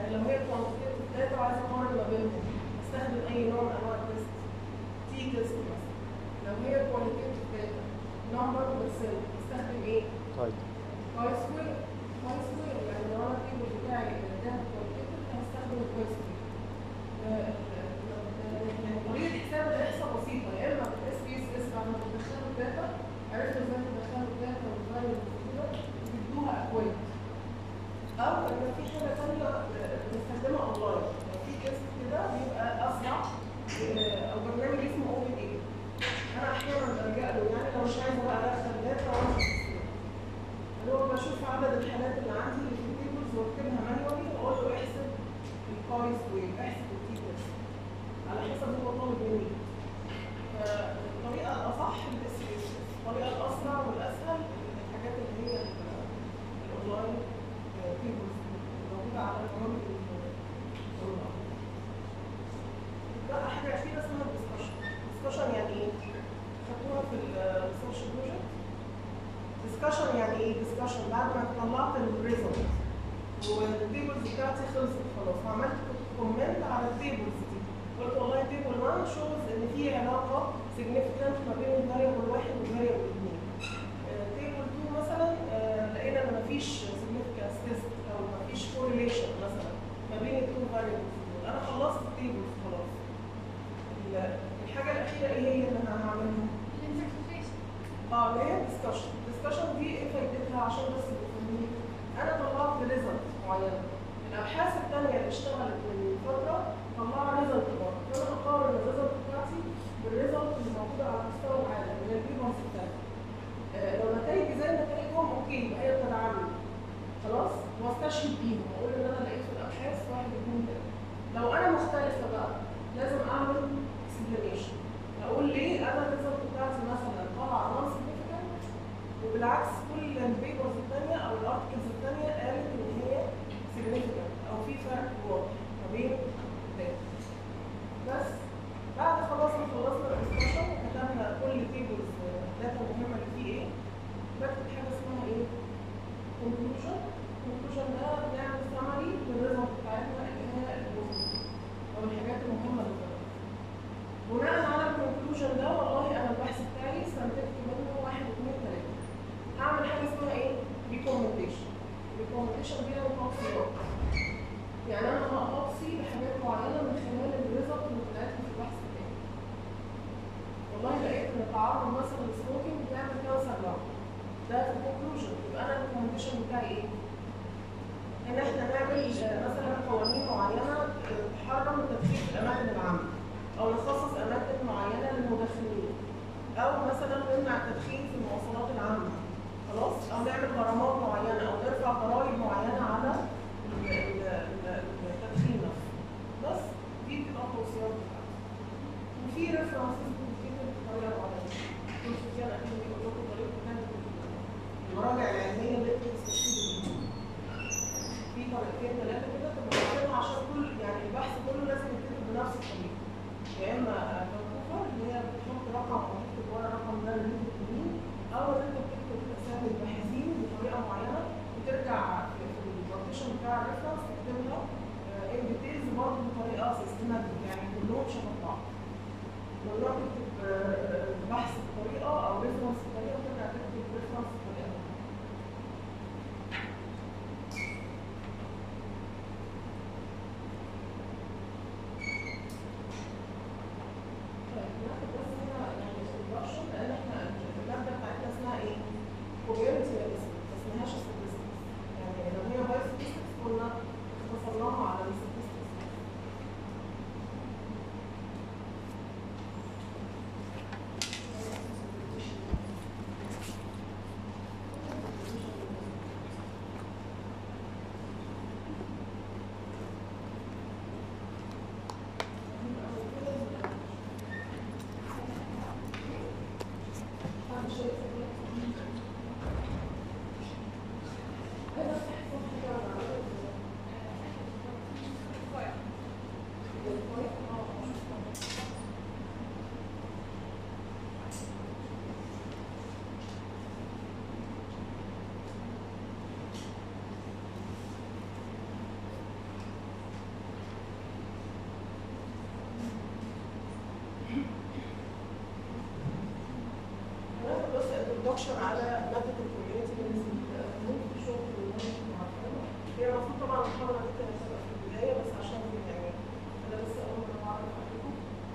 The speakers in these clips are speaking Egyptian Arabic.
يعني لو هي كوانتيتيف داتا وعايزه اقارن ما بينهم استخدم اي نوع من انواع التست تي تيست مثلا لو هي كواليتيف داتا نمبر بيرسنت استخدم ايه؟ طيب كويس سكوير كويس سكوير يعني لو انا التيبل بتاعي داتا كواليتيف هستخدم الكويس سكوير آه، يعني طريقه حساب الاحصاء بسيطه يا اما اس بي اس اس بعد ما تدخلوا الداتا عرفتوا ازاي تدخلوا الداتا وازاي كده تدوها اكواد او ان في حاجه ثانيه بنستخدمها اونلاين لو في تيست كده بيبقى اسرع آه، او برنامج اسمه اوبن اي انا احيانا بلجا له يعني لو مش عايزه بقى ادخل داتا وانا اللي هو بشوف عدد الحالات اللي عندي اللي في التيبلز واكتبها مانوالي واقول له احسب الكويس ويف احسب التي تيست على حسب هو طالب مني فالطريقه الاصح الاس اس الطريقه الاسرع والاسهل الحاجات اللي هي ال- الاونلاين تيبلز موجوده على البرامج الاونلاين بقى حاجه اخيره اسمها الدسكشن الدسكشن يعني ايه؟ خدتوها في الريسيرش بروجكت ديسكشن يعني ايه ديسكشن بعد ما طلعت الريزلت والتيبلز بتاعتي خلصت خلاص وعملت كومنت على التيبلز دي قلت والله تيبل 1 شوز ان في علاقه سيجنفيكانت ما بين الفاريبل واحد والفاريبل اثنين تيبل 2 مثلا آه، لقينا ان مفيش سيجنفيكانس تيست او مفيش كورليشن مثلا ما بين التو فاريبلز دول انا خلصت التيبلز خلاص ال- الحاجه الاخيره ايه هي اللي انا هعملها؟ اه اللي هي الدسكشن الدسكشن دي ايه فايدتها عشان بس تفهموني انا طلعت ريزلت معينه الابحاث الثانيه اللي اشتغلت من فتره طلعوا ريزلت برضه فانا هقارن الريزلت بتاعتي بالريزلت اللي موجوده على مستوى العالم من البيبرز الثانيه آه لو نتائجي زي نتائجهم اوكي يبقى هي بتدعمني خلاص واستشهد بيهم واقول ان انا لقيت في الابحاث واحد اثنين ثلاثه لو انا مختلفه بقى لازم اعمل اكسبلانيشن اقول ليه انا الريزلت بتاعتي مثلا طالعه نون سيجنفيكانت وبالعكس كل البيبرز الثانيه او الارتكلز الثانيه قالت ان هي سيجنفيكانت او في فرق واضح ما بين الداتا بس بعد خلاص ما خلصنا الدسكشن كتبنا كل تيبلز الداتا المهمه اللي فيه ايه بكتب حاجه اسمها ايه؟ conclusion conclusion ده بنعمل summary للريزلت بتاعتنا اللي هي البوزيتيف او الحاجات المهمه اللي فيها بناء على الكونكلوجن ده والله انا البحث بتاعي استنتجت منه واحد اثنين ثلاثه هعمل حاجه اسمها ايه؟ ريكومنديشن ريكومنديشن دي انا توصيات يعني انا هوصي بحاجات معينه من خلال الريزلت اللي طلعت لي في البحث بتاعي والله لقيت ان التعرض مثلا للسموكينج بيعمل كانسر لنج ده في الكونكلوجن يبقى انا الريكومنديشن بتاعي ايه؟ ان احنا نعمل آه، مثلا قوانين معينه آه، تحرم التدخين في الاماكن العامه او نخصص اماكن معينه للمدخنين او مثلا نمنع التدخين في المواصلات العامه خلاص او نعمل غرامات معينه او نرفع ضرائب معينه على ال- ال- ال- التدخين نفسه بس دي بتبقى التوصيات بتاعتي وفي ريفرنسز بتتكتب بطريقه معينه كنت سفيان اكيد بيقول لكم طريقه كتابه المراجع العلميه اللي انتوا بتستشهدوا بيها في طريقتين ثلاثه كده تبقى كاتبها عشان كل يعني البحث كله لازم يتكتب بنفس الطريقه يا اما فانكوفر اللي هي بتحط رقم او تكتب ورا الرقم ده اللي انت بتكتبيه او ان انت بتكتب اسامي الباحثين بطريقه معينه وترجع في في البارتيشن بتاع الريفرنس تكتبها ان ديتيلز برضه بطريقه سيستماتيك يعني كلهم شبه بعض ممنوع تكتب آه، بحث بطريقه او ريفرنس بطريقه وترجع تكتب ريفرنس بطريقه طيب ناخد بس هنا يعني introduction لان احنا الماده بتاعتنا اسمها ايه؟ community medicine ما اسمهاش statistics يعني لو هي باي statistics كنا اختصرناها على ال statistics المحاضرة دي كانت هتبقى في البداية بس عشان يعني أنا لسه أول مرة أعرف عليكم.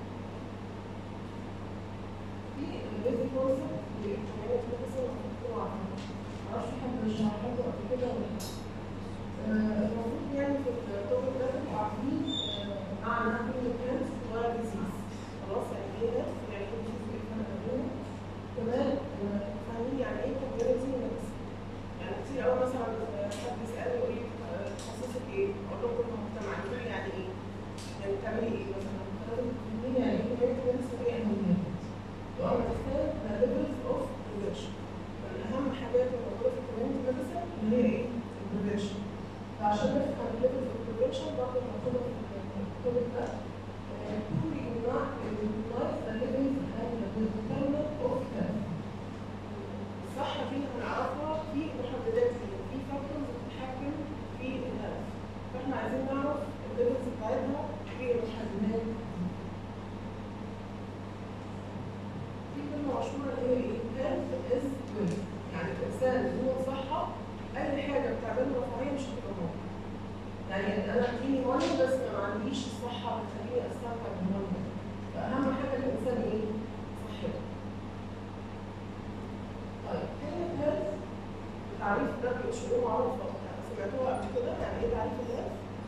في البيزك كونسبت لإلكترونيات ميديسن المفروض تكونوا عارفينها. معرفش في حد شرحها لكم قبل كده ولا لأ. آه، المفروض يعني في التوبيك ده تبقوا عارفين آه، معنى كلمة هيلث وديزيز. خلاص يعني إيه هيلث؟ يعني إيه ديزيز؟ إيه الفرق ما بينهم؟ كمان آه، فاهمين يعني إيه كوميونتي ميديسن. يعني كتير قوي مثلا حد يسالني يقول لي آه، تخصصك ايه؟ اقول له كل مجتمع يقول لي يعني ايه؟ يعني بتعملي ايه مثلا؟ فلازم تفهميني يعني ايه كوميونتي ميديسن وايه اهميتها؟ وأنا بتكلم على ليفلز اوف بريفنشن. من اهم حاجات اللي موجوده في الكوميونتي ميديسن اللي هي ايه؟ البريفنشن. فعشان نفهم الليفلز اوف بريفنشن برضه موجوده في الكتاب ده to unite unite the living and the determinant of health. الصح فيها هنعرفها في محددات فيها في فاكتورز بتتحكم في الهدف فاحنا عايزين نعرف الليفلز بتاعتها في المحددات دي. في كلمة مشهورة اللي هي ايه؟ health is wealth يعني الإنسان بدون صحة أي حاجة بتعمل له رفاهية مش هتبقى موجودة. يعني أنا اديني ماني بس ما عنديش الصحة اللي تخليني أستمتع بالماني فأهم حاجة الإنسان ايه؟ صحته. طيب كلمة هيلث تعريف ده مش له معروفة يعني سمعتوها قبل كده يعني ايه تعريف الهيلث؟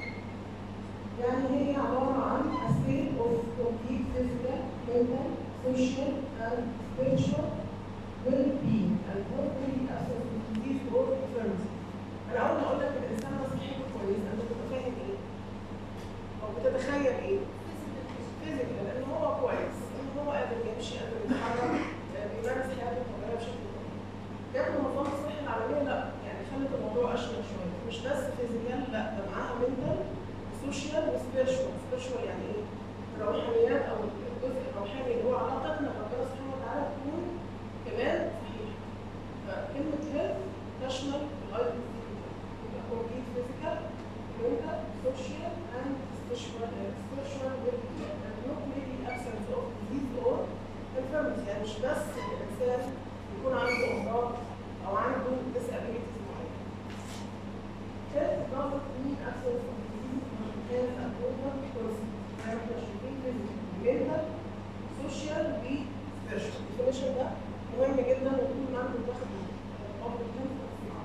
يعني هي عبارة عن a state of complete physical, mental, social and spiritual well-being and hopefully absence of disease or infirmity. أنا أول ما أقول لك الإنسان ده صحته كويسة أنت بتبقى فاهم إيه؟ أو بتتخيل إيه؟ فيزيكال لأن هو كويس إن هو قادر يمشي قادر يتحرك آه، بيمارس حياته الطبيعية بشكل طبيعي. جت منظمة الصحة العالمية لا يعني خلت الموضوع أشمل شوية مش بس فيزيكال لا ده معاها منتال سوشيال وسبيرشوال سبيرشوال يعني إيه؟ الروحانيات أو الجزء الروحاني اللي هو علاقتنا بربنا سبحانه وتعالى تكون كمان صحيحة. فكلمة هيلث تشمل الايتمز دي كلها. يبقى كومبليت فيزيكال mental, social, and spiritual, uh, spiritual well-being, and not merely absence of disease or infirmity. يعني مش بس الإنسان يكون عنده أمراض أو عنده disabilities معينة. Health doesn't mean absence of disease, but it has a total person. زي ما احنا شايفين physical, mental, social, و spiritual. الديفينيشن ده مهم جدا وطول ما انتم بتاخدوا public health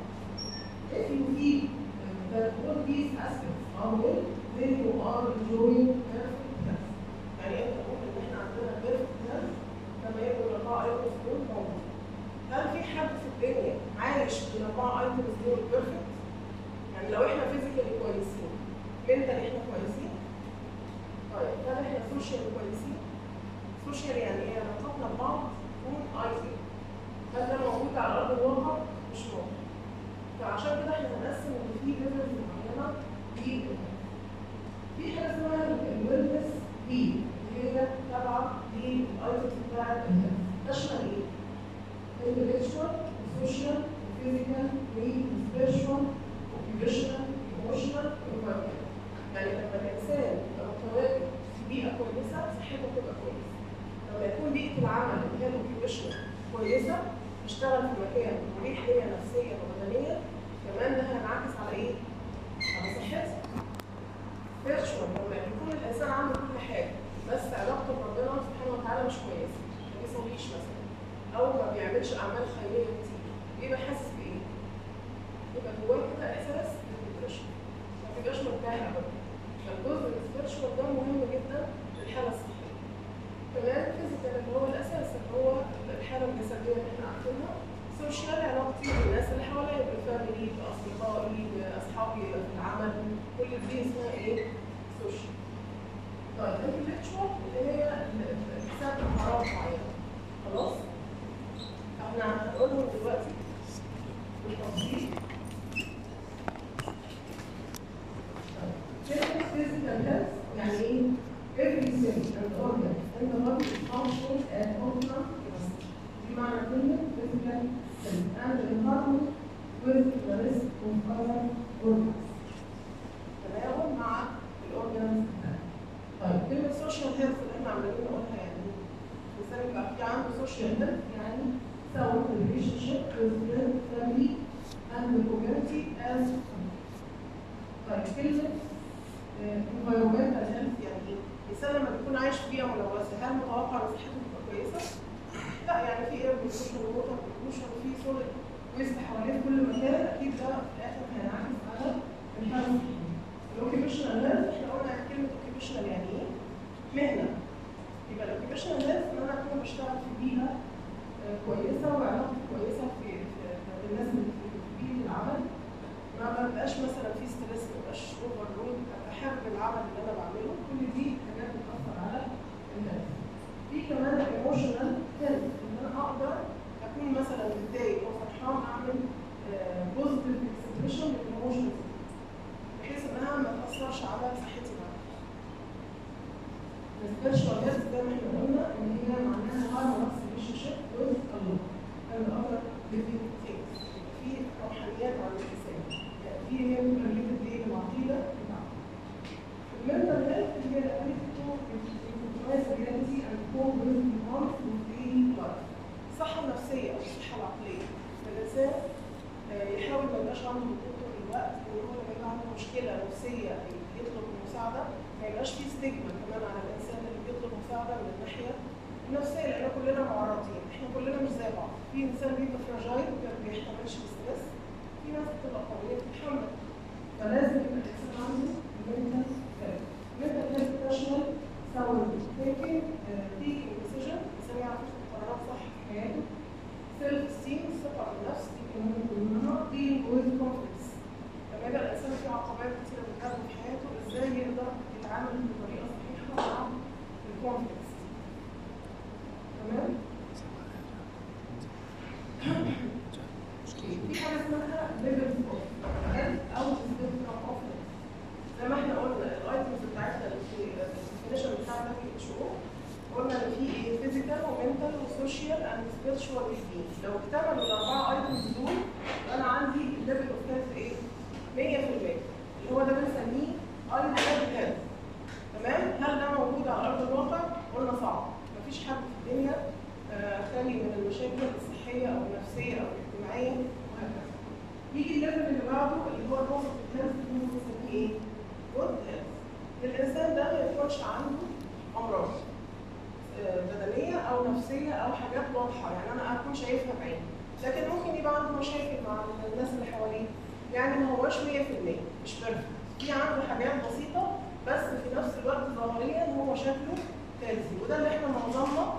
If you feel that all these aspects are well, then you are enjoying perfect health. يعني انت تقول ان احنا عندنا perfect health لما يبقوا الاربعه ايتمز دول موجودين. هل في حد في الدنيا عايش بالاربعه ايتمز دول بيرفكت؟ يعني لو احنا فيزيكالي كويسين، منتالي احنا كويسين؟ طيب هل احنا سوشيال كويسين؟ سوشيال يعني ايه؟ علاقاتنا ببعض تكون ايزي. هل ده موجود على ارض الواقع؟ مش موجود. فعشان كده احنا هنقسم ان في ليفلز معينه في في حاجه اسمها الويلنس بي اللي هي تابعه للايتمز بتاعت الهيلث تشمل ايه؟ intellectual, social, physical, spiritual, occupational, emotional, environmental. يعني لما الانسان يبقى متواجد في بيئه كويسه صحته تبقى كويسه. لما يكون بيئه العمل اللي هي الاوكيبيشنال كويسه يشتغل في مكان مريح ليا نفسيا وبدنيا كمان ده هينعكس على ايه؟ على صحتي. فيرتشوال لما يكون الانسان عنده كل حاجه بس علاقته بربنا سبحانه وتعالى مش كويسه ما بيصليش مثلا او ما بيعملش اعمال خيريه كتير بيبقى حاسس بايه؟ يبقى جواه كده احساس بالديبريشن ما بيبقاش مرتاح ابدا فالجزء السبيرشوال ده مهم جدا للحاله الصحيه كمان فيزيكال اللي هو الاساس اللي هو الحاله الجسديه اللي احنا عارفينها سوشيال علاقتي بالناس اللي حواليا بفاميلي باصدقائي باصحابي في العمل كل دي اسمها ايه؟ سوشيال طيب الانتلكتشوال اللي هي اكتساب مهارات معينه خلاص؟ احنا هنقولهم دلوقتي بالتفصيل كلمة physical health يعني ايه؟ every cell and organ in the body is functioning at optimum capacity. دي معنى كلمة physical health and in harmony with the rest of other organs. تناغم مع الاورجانز طيب كلمة social health اللي احنا عمالين نقولها يعني ايه؟ الانسان يبقى في عنده social health يعني sound relationship with friends, family and the community as well. طيب طيب كلمه انفايرمنتال هيلث يعني ايه؟ الانسان لما بيكون عايش في بيئه ملوثه هل متوقع ان صحته تبقى كويسه؟ لا يعني في اير بوليوشن ووتر بوليوشن وفي سوليد ويست حواليه في كل مكان اكيد ده في الاخر هينعكس على الحاله الاوكيبيشنال هيلث احنا قلنا كلمه اوكيبيشنال يعني ايه؟ مهنه يبقى الاوكيبيشنال هيلث ان انا اكون بشتغل في بيئه آه، كويسه وعلاقتي كويسه في في- في الناس اللي في في بيئه العمل ما ببقاش مثلا في ستريس ما ببقاش اوفر لود ابقى حابب العمل اللي انا بعمله كل دي حاجات بتاثر على الناس في كمان الايموشنال هيلث ان انا اقدر اكون مثلا متضايق او فرحان اعمل بوزيتيف اكسبريشن للايموشنز بحيث انها ما تاثرش على صحتي بعد السبيرشوال هيلث زي ما احنا قلنا ان هي معناها هارمونس ريليشن شيب وذ الله and other living things يبقى في روحانيات عن الانسان يعني دي هي ريليتد ايه للعقيده بتاعته المنتال هيلث هي الابيلتي تو recognize reality and cope with the harms of daily life الصحه النفسيه او الصحه العقليه الانسان آه، يحاول ما يبقاش عنده ضغوط طول الوقت وان هو لما يبقى عنده مشكله نفسيه يطلب المساعده ما يبقاش فيه ستيجما كمان على الانسان اللي بيطلب مساعده من الناحيه النفسيه لان كلنا معرضين احنا كلنا مش زي بعض في انسان بيبقى فراجايل ما بيحتملش الستريس في ناس بتبقى قويه بتتحمل فلازم يبقى الانسان عنده mental health mental health professional sound thinking uh, taking decision الانسان يعرف ياخد قرارات صح في حياته سيلف ستيم الثقه بالنفس دي كمان ضمنها dealing with conflicts لما يبقى الانسان في عقبات كتيره بتقابله في حياته ازاي يقدر يتعامل بطريقه صحيحه مع الكونفليكتس تمام في حاجه اسمها ليفلز اوف او سبيكترم اوف زي ما احنا قلنا الايتمز بتاعتنا اللي في الديفينيشن بتاع دبليو اتش او قلنا ان في ايه فيزيكال ومنتال وسوشيال اند سبيرشوال ويل لو اكتملوا الاربعه ايتمز دول يبقى انا عندي ليفل اوف هيلث ايه 100% اللي هو ده بنسميه ايديال هيلث تمام هل ده موجود على ارض الواقع؟ قلنا صعب مفيش حد في الدنيا آه، خالي من المشاكل الصحيه او النفسيه او الاجتماعيه وهكذا يجي الليفل اللي بعده اللي هو البوزيتيف هيلث اللي هو بنسميه ايه؟ جود هيلث الانسان ده ما يكونش عنده امراض آه، بدنيه او نفسيه او حاجات واضحه يعني انا اكون شايفها بعيني لكن ممكن يبقى عنده مشاكل مع الناس اللي حواليه يعني ما هوش 100% مش بيرفكت في عنده حاجات بسيطه بس في نفس الوقت ظاهريا هو شكله هيلثي وده اللي احنا معظمنا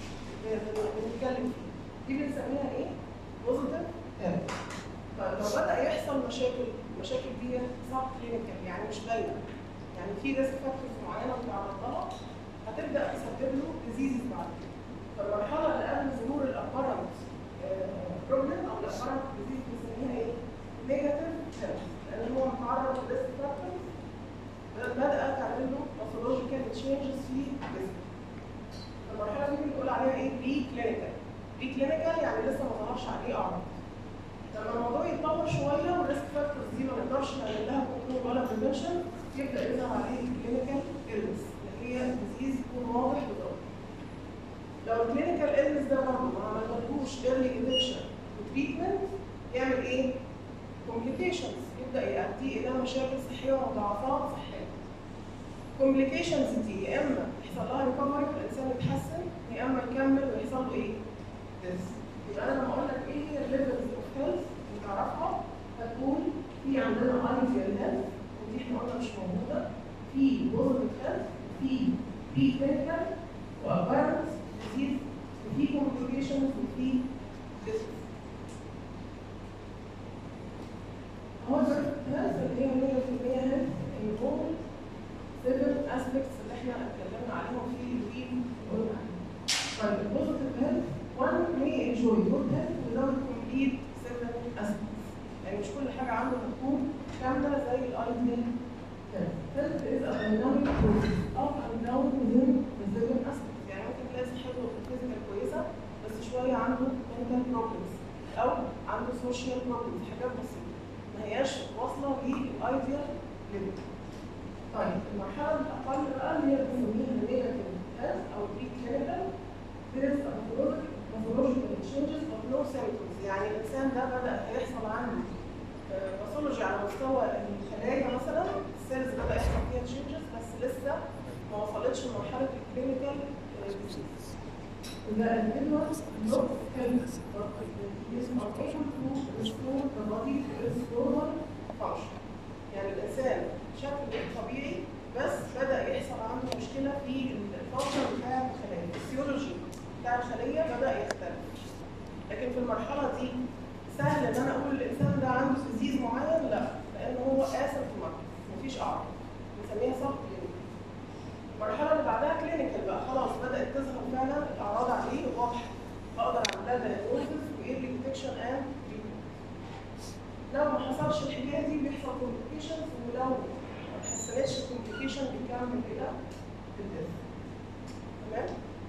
بنتكلم فيه دي بنسميها ايه؟ بوزيتيف هيلث فلو بدا يحصل مشاكل المشاكل دي صعب كلينيكال يعني مش باينه يعني في ريسك فاكتورز معينه بتعرض لها هتبدا تسبب له ديزيزز بعد كده فالمرحله اللي قبل ظهور الابارنت بروبلم او الابارنت ديزيز بنسميها ايه؟ نيجاتيف هيلث لان هو متعرض لريسك فاكتورز بدات تعمل له باثولوجيكال تشينجز في جسمه المرحله دي بنقول عليها ايه؟ بري كلينيكال بري كلينيكال يعني لسه ما ظهرش عليه اعراض لما الموضوع يتطور شويه والريسك فاكتورز دي ما نقدرش نعمل لها كنترول ولا بريفنشن يبدا يظهر عليه كلينيكال إلنس اللي هي ديزيز يكون واضح وضوء لو الكلينيكال إلنس ده برضه ما عملنالهوش ايرلي ديتكشن وتريتمنت يعمل ايه؟ كومبليكيشنز يبدا يؤدي الى مشاكل صحيه ومضاعفات صحيه كومبليكيشنز دي يا اما يحصل لها ريكفري والانسان يتحسن يا اما يكمل ويحصل له ايه؟ ديس يبقى انا لما اقول لك ايه هي الليفلز اوف هيلث تعرفها هتقول في عندنا ايديال هيلث ودي احنا قلنا مش موجوده في بوزيتيف هيلث في في كلينيكال وابيرنس ديزيز وفي كومبليكيشنز وفي ديس هو البيرفكت هيلث اللي هي 100% هيلث انفولد 7 اسبيكتس اللي احنا اتكلمنا عليهم في الويل وقلنا عليهم. طيب البوزيتيف هيلث one may enjoy good health without complete seven aspects يعني مش كل حاجة عنده هتكون كاملة زي الايديال health. Health is a dynamic process up and down within the seven aspects يعني ممكن تلاقي صحته الفيزيكال كويسة بس شوية عنده mental problems أو عنده social problems حاجات بسيطة ما هياش واصلة للايديال ليفل. طيب المرحلة الأقل بقى اللي هي بنسميها negative health أو pre clinical there is a pathological pathological changes but no symptoms يعني الانسان ده بدا يحصل عنده باثولوجي على مستوى الخلايا مثلا السيلز بدا يحصل فيها تشينجز بس لسه ما وصلتش لمرحله الكلينيكال The individual looks healthy, but is unable to restore the body to its normal function. يعني الإنسان شكله طبيعي بس بدأ يحصل عنده مشكلة في الفانكشن بتاع الخلايا، الفسيولوجي بتاع الخلية بدأ يختلف. لكن في المرحلة دي سهل إن أنا أقول الإنسان ده عنده ديزيز معين؟ لا، لأن هو اسيمتوماتيك، مفيش أعراض. بنسميها سب المرحلة اللي بعدها كلينيكال بقى خلاص بدأت تظهر فعلا الأعراض عليه واضحة أقدر أعمل لها دايجنوستس وإيرلي ديتكشن أند لو ما حصلش الحكاية دي بيحصل كومبليكيشنز ولو ما اتحسنتش الكومبليكيشن بيكمل إلى الديث تمام؟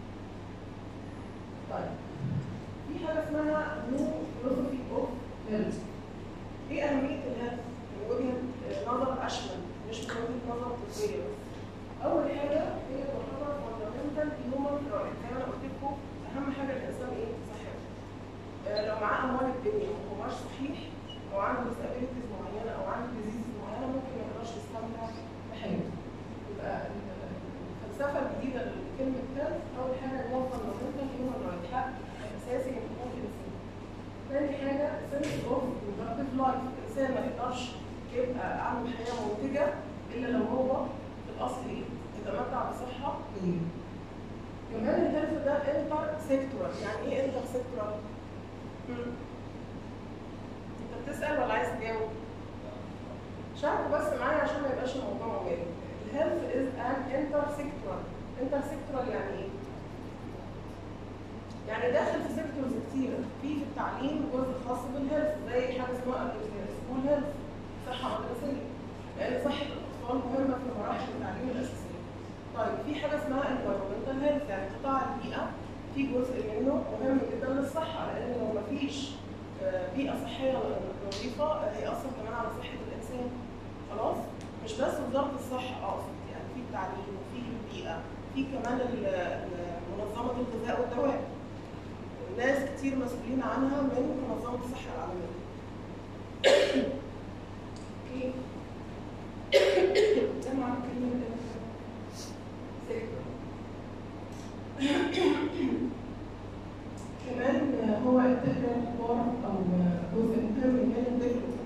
طيب في حاجة اسمها نو فيلوسفي أوف هيلث إيه أهمية الهيلث من وجهة نظر أشمل مش من وجهة نظر طبية بس اول حاجه هي تعتبر فاندامنتال هيومن رايت زي ما انا قلت لكم اهم حاجه الانسان ايه صحته آه لو معاه اموال الدنيا وهو مش صحيح او عنده ديسابيلتيز معينه او عنده ديزيز معينه ممكن ما يقدرش يستمتع بحياته يبقى الفلسفه الجديده لكلمه هيلث اول حاجه ان هو فاندامنتال هيومن رايت حق اساسي من حقوق الانسان ثاني حاجه سنس اوف برودكتيف لايف الانسان ما يقدرش يبقى عنده حياه منتجه الا لو هو الاصل ايه؟ يتمتع بصحه جيده. كمان الهيلث ده انتر سيكتورال، يعني ايه انتر سيكتورال؟ انت بتسال ولا عايز تجاوب؟ شاركوا بس معايا عشان ما يبقاش الموضوع مجالي. الهيلث از ان انتر سيكتورال، انتر سيكتورال يعني ايه؟ يعني داخل في سيكتورز كتيرة، في في التعليم جزء خاص بالهيلث زي حاجة اسمها سكول هيلث، صحة مدرسية. لأن صحة الأطفال مهمة في مراحل التعليم الأساسية. طيب في حاجة اسمها environmental health يعني قطاع البيئة في جزء منه مهم جدا للصحة لأن لو مفيش بيئة صحية نظيفة هيأثر كمان على صحة الإنسان. خلاص؟ مش بس وزارة الصحة أقصد يعني في التعليم وفي البيئة في كمان منظمة الغذاء والدواء. ناس كتير مسؤولين عنها من منظمة الصحة العالمية. اوكي ده معنى كلمة كمان هو انتجرال بارت او جزء مهم من الديفلوبمنت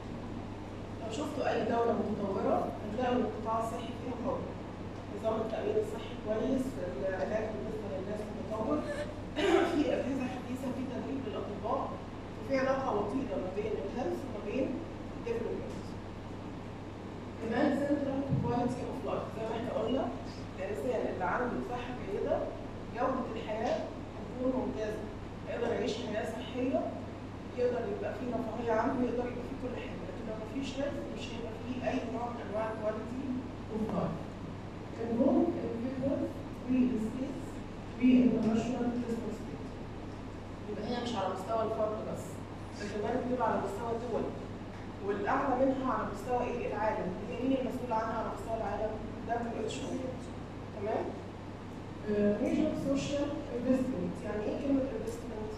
لو شفتوا اي دولة متطورة هتلاقوا ان القطاع الصحي فيها قوي نظام التأمين الصحي كويس العلاج بالنسبة للناس متطور في أجهزة حديثة في تدريب للأطباء وفي علاقة وطيدة ما بين الهيلث وما بين الديفلوبمنت كمان سنترال كواليتي اوف لايف زي ما احنا قلنا الانسان اللي عنده صحه جيده جوده الحياه هتكون ممتازه يقدر يعيش حياه صحيه يقدر يبقى فيه رفاهيه عنده يقدر يبقى فيه كل حاجه لكن لو مفيش هيلث مش هيبقى فيه اي نوع من انواع الكواليتي اوف لايف المهم individuals real states real international responsibility يبقى هي مش على مستوى الفرد بس ده كمان بتبقى على مستوى الدول والاعلى منها على مستوى ايه العالم هي مين المسؤول عنها على مستوى العالم WHO تمام ريجن سوشيال انفستمنت يعني ايه كلمه انفستمنت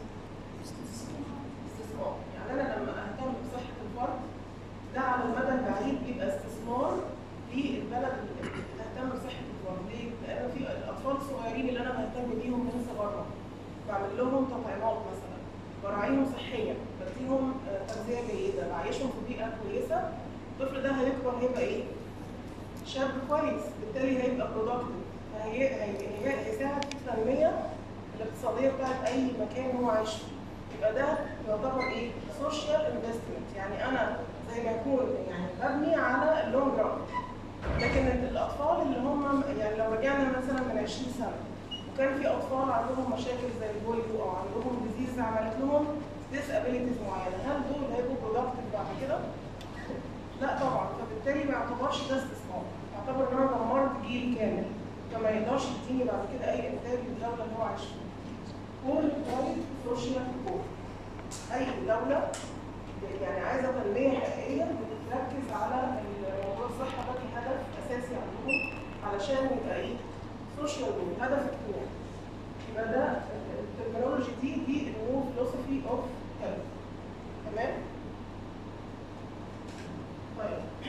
استثمار يعني انا لما اهتم بصحه الفرد ده على المدى البعيد بيبقى استثمار للبلد اللي تهتم بصحه الفرد ليه؟ لان في الاطفال الصغيرين اللي انا بهتم بيهم من صغرهم بعمل لهم تطعيمات مثلا براعيهم صحيا بديهم تغذيه جيده بعيشهم في بيئه كويسه الطفل ده هيكبر هيبقى ايه؟ شاب كويس بالتالي هيبقى برودكتيف فهي هي هيساعد في التنميه الاقتصاديه بتاعت اي مكان هو عايش فيه يبقى ده يعتبر ايه؟ سوشيال انفستمنت يعني انا زي ما يكون يعني ببني على اللونج ران لكن الاطفال اللي هم يعني لو رجعنا مثلا من 20 سنه وكان في اطفال عندهم مشاكل زي البوليو او عندهم ديزيز عملت لهم ديسابيليتيز معينه هل دول هيبقوا برودكتيف بعد كده؟ لا طبعا فبالتالي ما يعتبرش ده استثمار يعتبر ان انا دمرت جيل كامل فما يقدرش يديني بعد كده اي انتاج للدوله اللي هو عايش فيها. كل كواليتي سوشيال كور اي دوله يعني عايزه تنميه حقيقيه بتركز على موضوع الصحه ده كهدف اساسي عندهم علشان يبقى ايه؟ سوشيال جول هدف اجتماعي. يبقى ده التكنولوجي دي دي النيو فيلوسفي اوف هيلث تمام؟ طيب احنا خدنا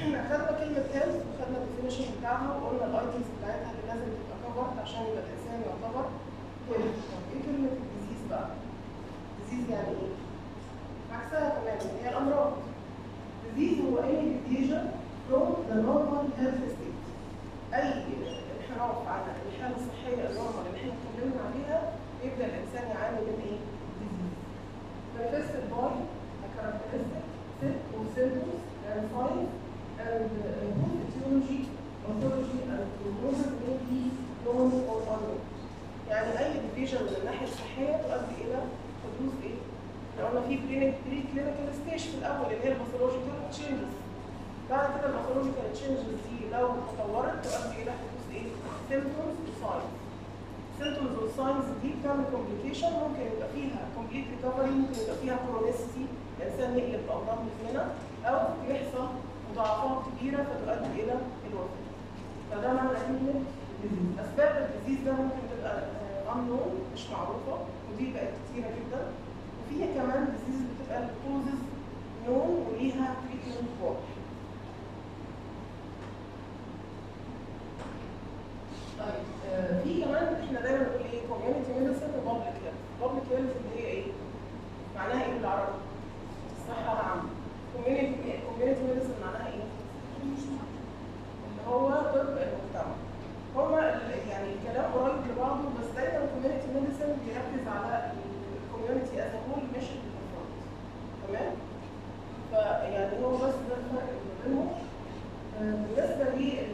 خدنا كلمه هيلث وخدنا الديفينيشن بتاعها وقلنا الايتمز بتاعتها اللي لازم تبقى كفرت عشان يبقى الانسان يعتبر هيلث طب ايه كلمه ديزيز بقى؟ ديزيز يعني ايه؟ عكسها تماما هي الامراض disease هو any deviation from the normal health state اي انحراف عن الحاله الصحيه النورمال اللي احنا اتكلمنا عليها يبدا الانسان يعاني من ايه؟ disease manifested by a characteristic set of symptoms and signs and uh, whose etiology, pathology and prognosis may be known or unknown. يعني اي ديفيجن من الناحيه الصحيه تؤدي الى حدوث ايه؟ لو قلنا في بري كلينيكال ستيج في الاول اللي هي الباثولوجيكال تشينجز بعد كده الباثولوجيكال تشينجز دي لو تطورت تؤدي الى حدوث ايه؟ سيمبتومز وساينز سيمبتومز والساينز دي بتعمل كومبليكيشن ممكن يبقى فيها كومبليت ريكفري ممكن يبقى فيها كرونيستي الانسان يقلب بامراض مزمنه او يحصل مضاعفات كبيره فتؤدي الى الوفاه فده معنى كلمه disease. اسباب الديزيز ده ممكن تبقى unknown مش معروفه ودي بقت كتيره جدا وفي كمان ديزيز بتبقى الكوزز نون وليها تريتمنت واضح طيب آه، في كمان احنا دايما نقول ايه كوميونتي ميديسن وبابليك هيلث بابليك هيلث اللي هي ايه؟ معناها ايه بالعربي؟ الصحه العامه كوميونتي كوميونتي ميديسن معناها ايه؟ اللي هو طب المجتمع هما ال- يعني الكلام قريب لبعضه بس دايما الكوميونتي ميديسن بيركز على الكوميونتي از هول مش الافراد تمام؟ فيعني هو بس ده الفرق اللي بينهم آه، بالنسبه لل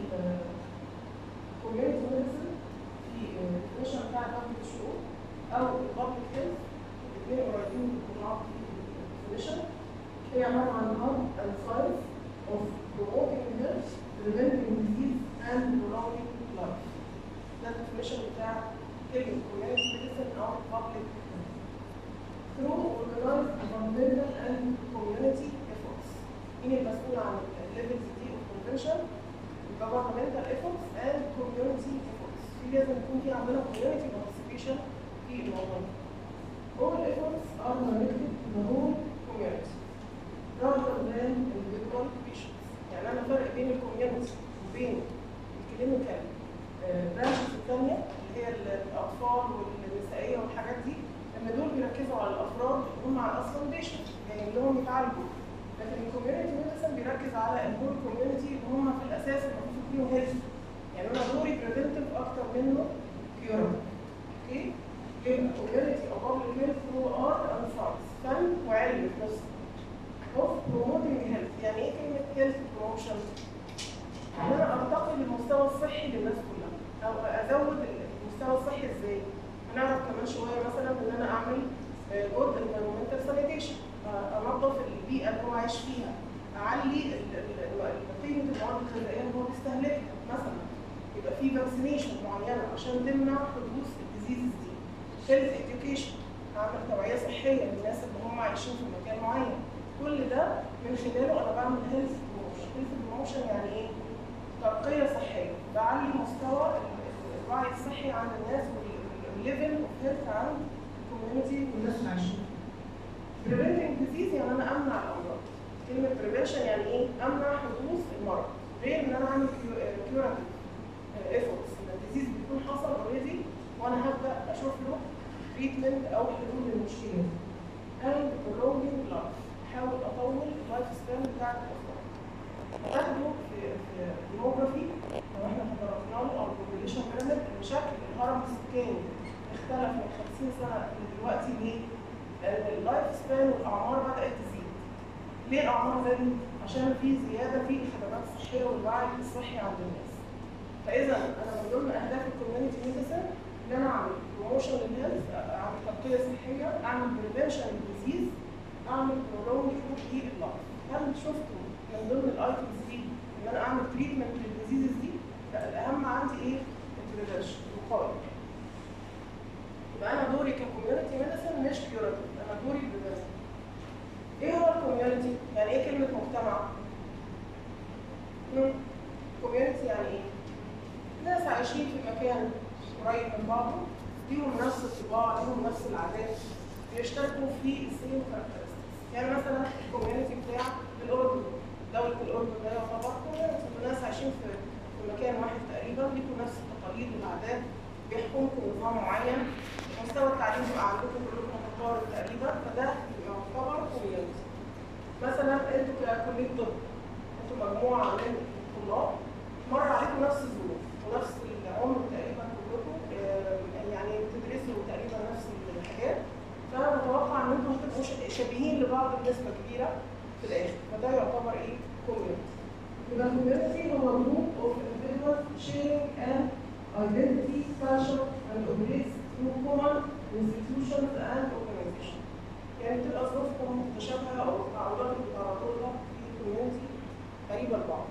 كوميونتي ميديسن في الديفينيشن بتاع البابليك شو او البابليك هيلث الاثنين قريبين من بعض في الديفينيشن هي عباره عن hub and science of promoting health, preventing disease and prolonging life. ده الديفينيشن بتاع كلمه community medicine او public health. Through organized governmental and community efforts. مين المسؤول عن الليفلز دي of prevention؟ governmental efforts and community efforts. في لازم يكون في عندنا community participation في الموضوع ده. All efforts are directed to the whole community rather than individual patients. يعني أنا فرق بين الكوميونتي وبين الكلينيكال برانشز الثانية اللي هي الأطفال والنسائية والحاجات دي إن دول بيركزوا على الأفراد اللي هم أصلا بيشنت جايين لهم يتعالجوا. لكن الكوميونتي ميديسن بيركز على الهول كوميونتي اللي هم في الأساس المفروض فيهم هيلث. يعني أنا دوري بريفنتيف أكتر منه كيورتيف. أوكي؟ يبقى كوميونتي أو بابليك هيلث هو ار أند ساينس فن وعلم في نفس of promoting health يعني ايه كلمة health promotion؟ ان انا ارتقي للمستوى الصحي للناس كلها او ازود المستوى الصحي ازاي؟ هنعرف كمان شوية مثلا ان انا اعمل good environmental sanitation انظف البيئة اللي هو عايش فيها اعلي ال- ال- ال- قيمة المواد الغذائية اللي هو بيستهلكها مثلا يبقى في فاكسينيشن معينة عشان تمنع حدوث الديزيزز دي health education اعمل توعية صحية للناس اللي هم عايشين في مكان معين كل ده من خلاله انا بعمل هيلث بروموشن هيلث بروموشن يعني ايه ترقيه صحيه بعلي مستوى ال- ال- الوعي الصحي عند الناس والليفل اوف هيلث عند الكوميونتي والناس اللي عايشين فيه preventing disease يعني انا امنع الامراض كلمه prevention يعني ايه امنع حدوث المرض غير ان انا اعمل كيوراتيف efforts ان الديزيز بيكون حصل اوريدي وانا هبدا اشوف له تريتمنت او حلول للمشكله دي and prolonging life احاول اطول اللايف سبان بتاع الافراد هتاخده في في ديموغرافي لو احنا درسنا له او البوبيليشن بيراميد ان شكل الهرم السكاني اختلف من 50 سنه دلوقتي ليه؟ لان اللايف سبان والاعمار بدات تزيد. ليه الاعمار زادت؟ عشان في زياده في الخدمات الصحيه والوعي الصحي عند الناس. فاذا انا من ضمن اهداف الكوميونتي ميديسن ان انا اعمل بروموشن للهيلث اعمل تغطيه صحيه اعمل بريفنشن للديزيز اعمل برولونج لللايف هل شفتوا من ضمن الايتمز دي ان انا اعمل تريتمنت للديزيزز دي؟ لا الاهم عندي ايه؟ البريفنشن الوقايه يبقى انا دوري ككوميونتي ميديسن مش كيوراتيف انا دوري بريفنشن ايه هو الكوميونتي؟ يعني ايه كلمه مجتمع؟ كوميونتي يعني ايه؟ ناس عايشين في مكان قريب من بعضه ليهم نفس الطباع ليهم نفس العادات بيشتركوا في السيم كاركترستكس يعني مثلا الكوميونتي بتاع الاردن دوله الاردن ده يعتبر كوميونتي تقليد الاعداد بيحكمكم نظام معين مستوى التعليم بيبقى عندكم كلكم متقارب تقريبا فده يعتبر كوميونتي مثلا انتوا ككليه طب انتوا مجموعه من الطلاب مر عليكم نفس الظروف ونفس العمر تقريبا كلكم آه، يعني بتدرسوا تقريبا نفس الحاجات فانا متوقع ان انتم هتبقوا ش- شبيهين لبعض بنسبه كبيره في الاخر فده يعتبر ايه كوميونتي يبقى الكوميونتي هو جروب اوف individuals sharing an identity culture and operates through common institutions and organizations يعني بتبقى ظروفكم متشابهه او التعرضات اللي بتتعرضوا لها في الكوميونتي قريبه لبعض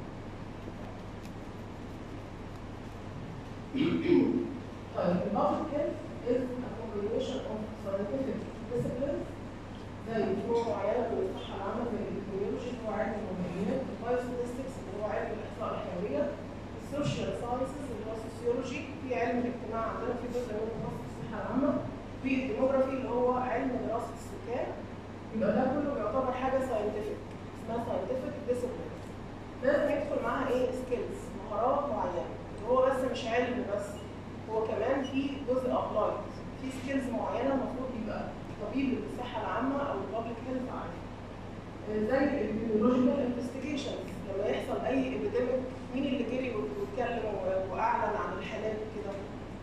طيب البابليك هيلث is a combination of scientific disciplines زي فروع معينه من الصحه العامه زي البيولوجي اللي هو علم المبينات، البايوستاتستكس اللي هو علم الاحصاء الحيويه، السوشيال ساينسز اللي هو السوسيولوجي، في علم الاجتماع عندنا في جزء منه خاص بالصحه العامه، في الديموغرافي اللي هو علم دراسه السكان، يبقى ده كله بيعتبر حاجه ساينتفك اسمها ساينتفك ديسيبلين. لازم يدخل معاها ايه سكيلز مهارات معينه اللي هو بس مش علم بس هو كمان في جزء ابلايد في سكيلز معينه المفروض يبقى طبيب الصحه العامه او البابليك هيلث عارف آه، زي البيولوجيكال انفستيجيشنز لما يحصل اي ابيديميك مين اللي جري واتكلم و- واعلن عن الحالات كده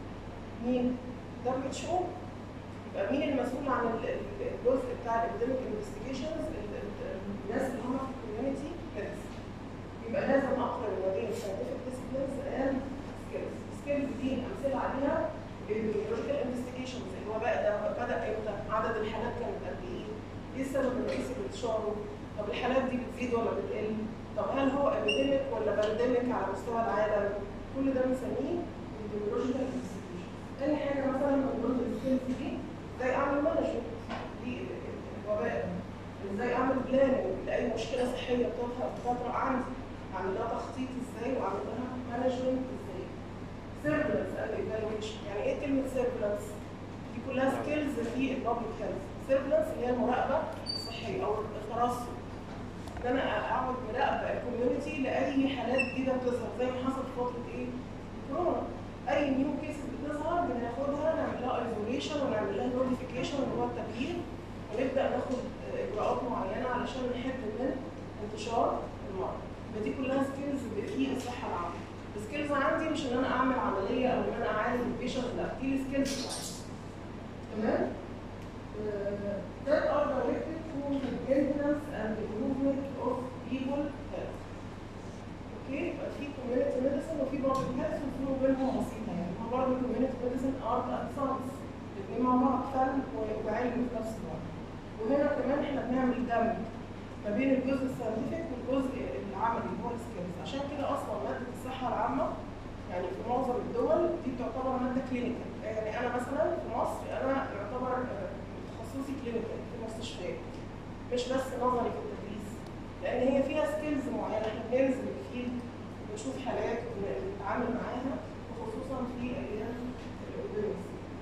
مين دبليو اتش او يبقى مين المسؤول عن ال- ال- الجزء بتاع الابيديميك انفستيجيشنز الناس اللي هم في الكوميونتي هيلث يبقى لازم اقرا ما بين scientific disciplines and skills. skills دي امثله عليها البيولوجيكال انفستيجيشنز اللي هو بقى ده بدا امتى؟ عدد الحالات كانت قد ايه؟ ايه السبب الرئيسي لانتشاره؟ طب الحالات دي بتزيد ولا بتقل؟ طب هل هو ابيديميك ولا بانديميك على مستوى العالم؟ كل ده بنسميه البيولوجيكال انفستيجيشن. تاني حاجه مثلا من ضمن السكيلز دي ازاي اعمل مانجمنت دي الوباء ازاي اعمل بلاننج لاي مشكله صحيه بتظهر بتطرأ عندي اعمل لها تخطيط ازاي واعمل لها مانجمنت ازاي سيرفلنس اند ايفالويشن يعني ايه كلمه سيرفلنس دي كلها سكيلز في البابليك هيلث سيرفلنس اللي هي المراقبه الصحيه او الترصد ان انا اقعد مراقبه الكوميونتي لاي حالات جديده بتظهر زي ما حصل في فتره ايه كورونا اي نيو كيسز بتظهر بناخدها نعمل لها ايزوليشن ونعمل لها نوتيفيكيشن اللي هو التبليغ ونبدا ناخد اجراءات معينه علشان نحد من انتشار المرض فدي كلها سكيلز في الصحه العامه السكيلز عندي مش ان انا اعمل عمليه او ان انا اعالج البيشنت لا دي السكيلز بتاعتي تمام Uh, that are directed to the maintenance and improvement of people health. اوكي يبقى في community medicine وفي public health وفي بينهم بسيطه يعني هو برضه community medicine art and science الاثنين مع بعض فن و- وعلم في نفس الوقت. وهنا كمان احنا بنعمل دمج ما بين الجزء الساينتفك والجزء العملي اللي هو السكيلز عشان كده اصلا ماده الصحه العامه يعني في معظم الدول دي بتعتبر ماده كلينيكال يعني انا مثلا في مصر انا يعتبر آه، تخصصي كلينيكال في المستشفيات مش بس نظري في التدريس لان هي فيها سكيلز معينه احنا بننزل الفيلد بنشوف حالات ونتعامل معاها وخصوصا في ايام الاوبريشن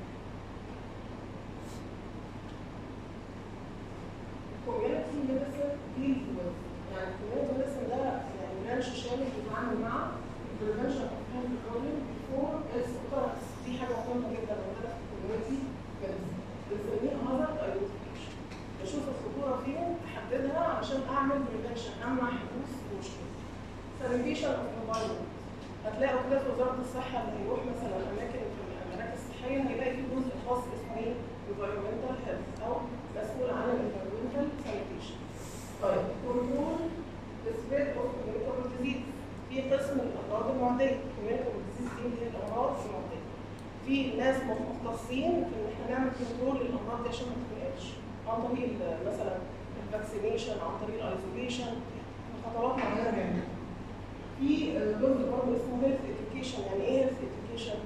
الكوميونتي ميديسن ديلز ويز يعني الكوميونتي ميديسن ده يعني برانش شامل بيتعامل مع البريفنشن اوف هيلث بروبلم بيفور اتس occurrence دي حاجه مهمه جدا موجوده في الكوميونتي ميديسن بنسميها هازارد ايدنتيفيكيشن بشوف الخطوره فين احددها عشان اعمل بريفنشن امنع حدوث المشكله سانيتيشن اوف انفايرمنت هتلاقوا كده في وزاره الصحه اللي هيروح مثلا اماكن في المراكز الصحيه هيلاقي في جزء خاص اسمه ايه؟ environmental health او مسؤول عن الانفيرمنتال سانيتيشن. طيب كنترول سبريد اوف كوميونيكابل ديزيز في قسم الامراض المعديه كوميونيكابل ديزيز دي اللي هي الامراض المعديه. في ناس مختصين في ان احنا نعمل كنترول للامراض دي عشان ما تتنقلش عن طريق ال- مثلا الفاكسينيشن عن طريق الايزوليشن خطوات معينه بنعملها. في آه، جزء برضه اسمه هيلث اديوكيشن يعني ايه هيلث اديوكيشن؟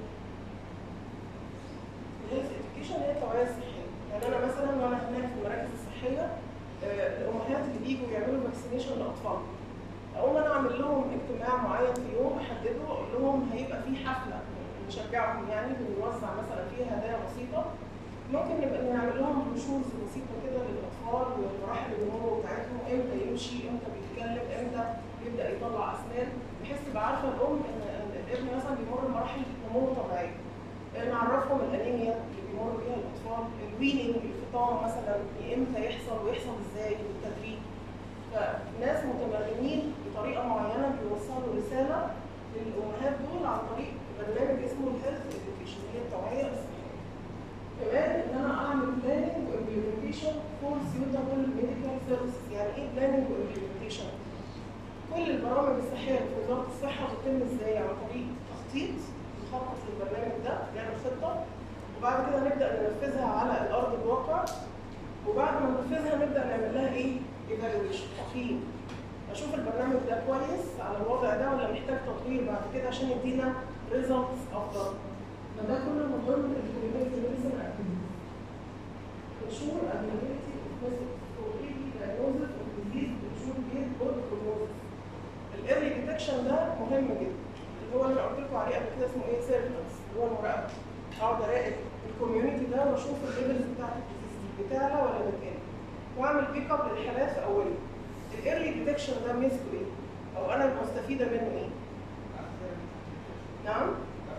الهيلث اديوكيشن هي التوعيه الصحيه يعني انا مثلا وانا هناك في المراكز الصحيه آه، الامهات اللي بيجوا يعملوا فاكسينيشن لاطفال اقوم انا اعمل لهم اجتماع معين في يوم احدده اقول لهم هيبقى في حفله نشجعهم يعني بنوزع مثلا فيها هدايا بسيطه ممكن نبقى نعمل لهم بروشورز بسيطه كده للاطفال ومراحل النمو بتاعتهم امتى يمشي امتى بيتكلم امتى يبدا يطلع اسنان بحيث تبقى عارفه الام ان إن الابن مثلا بيمر بمراحل نمو طبيعيه نعرفهم الانيميا اللي بيمر بيها الاطفال الويننج الفطام مثلا امتى يحصل ويحصل ازاي بالتدريج فناس متمرنين بطريقه معينه بيوصلوا رساله للامهات دول عن طريق برنامج اسمه الهيلث اديوكيشن هي التوعيه الصحيه كمان ان انا اعمل بلاننج وامبلمنتيشن فور سيوتابل ميديكال سيرفيسز يعني ايه بلاننج وامبلمنتيشن كل البرامج الصحيه اللي في وزاره الصحه بتتم ازاي عن طريق تخطيط نخطط للبرنامج ده نعمل خطه وبعد كده نبدا ننفذها على الارض الواقع وبعد ما ننفذها نبدا نعمل لها ايه؟ ايفالويشن تقييم اشوف البرنامج ده كويس على الوضع ده ولا محتاج تطوير بعد كده عشان يدينا ريزلتس افضل فده كله من ضمن الكوميونتي ميديسن اكتيفيتيز ensure availability of messages for early diagnosis of disease ensure good good prognosis الايرلي ديتكشن ده مهم جدا اللي هو اللي قلت لكم عليه قبل كده اسمه ايه سيرفنس اللي هو المراقبه اقعد اراقب الكوميونتي ده واشوف الليفلز بتاعت الديزيز بتعلى ولا بتقل واعمل بيك اب للحالات في اولها الايرلي ديتكشن ده ميزته ايه؟ او انا المستفيده منه ايه؟ نعم؟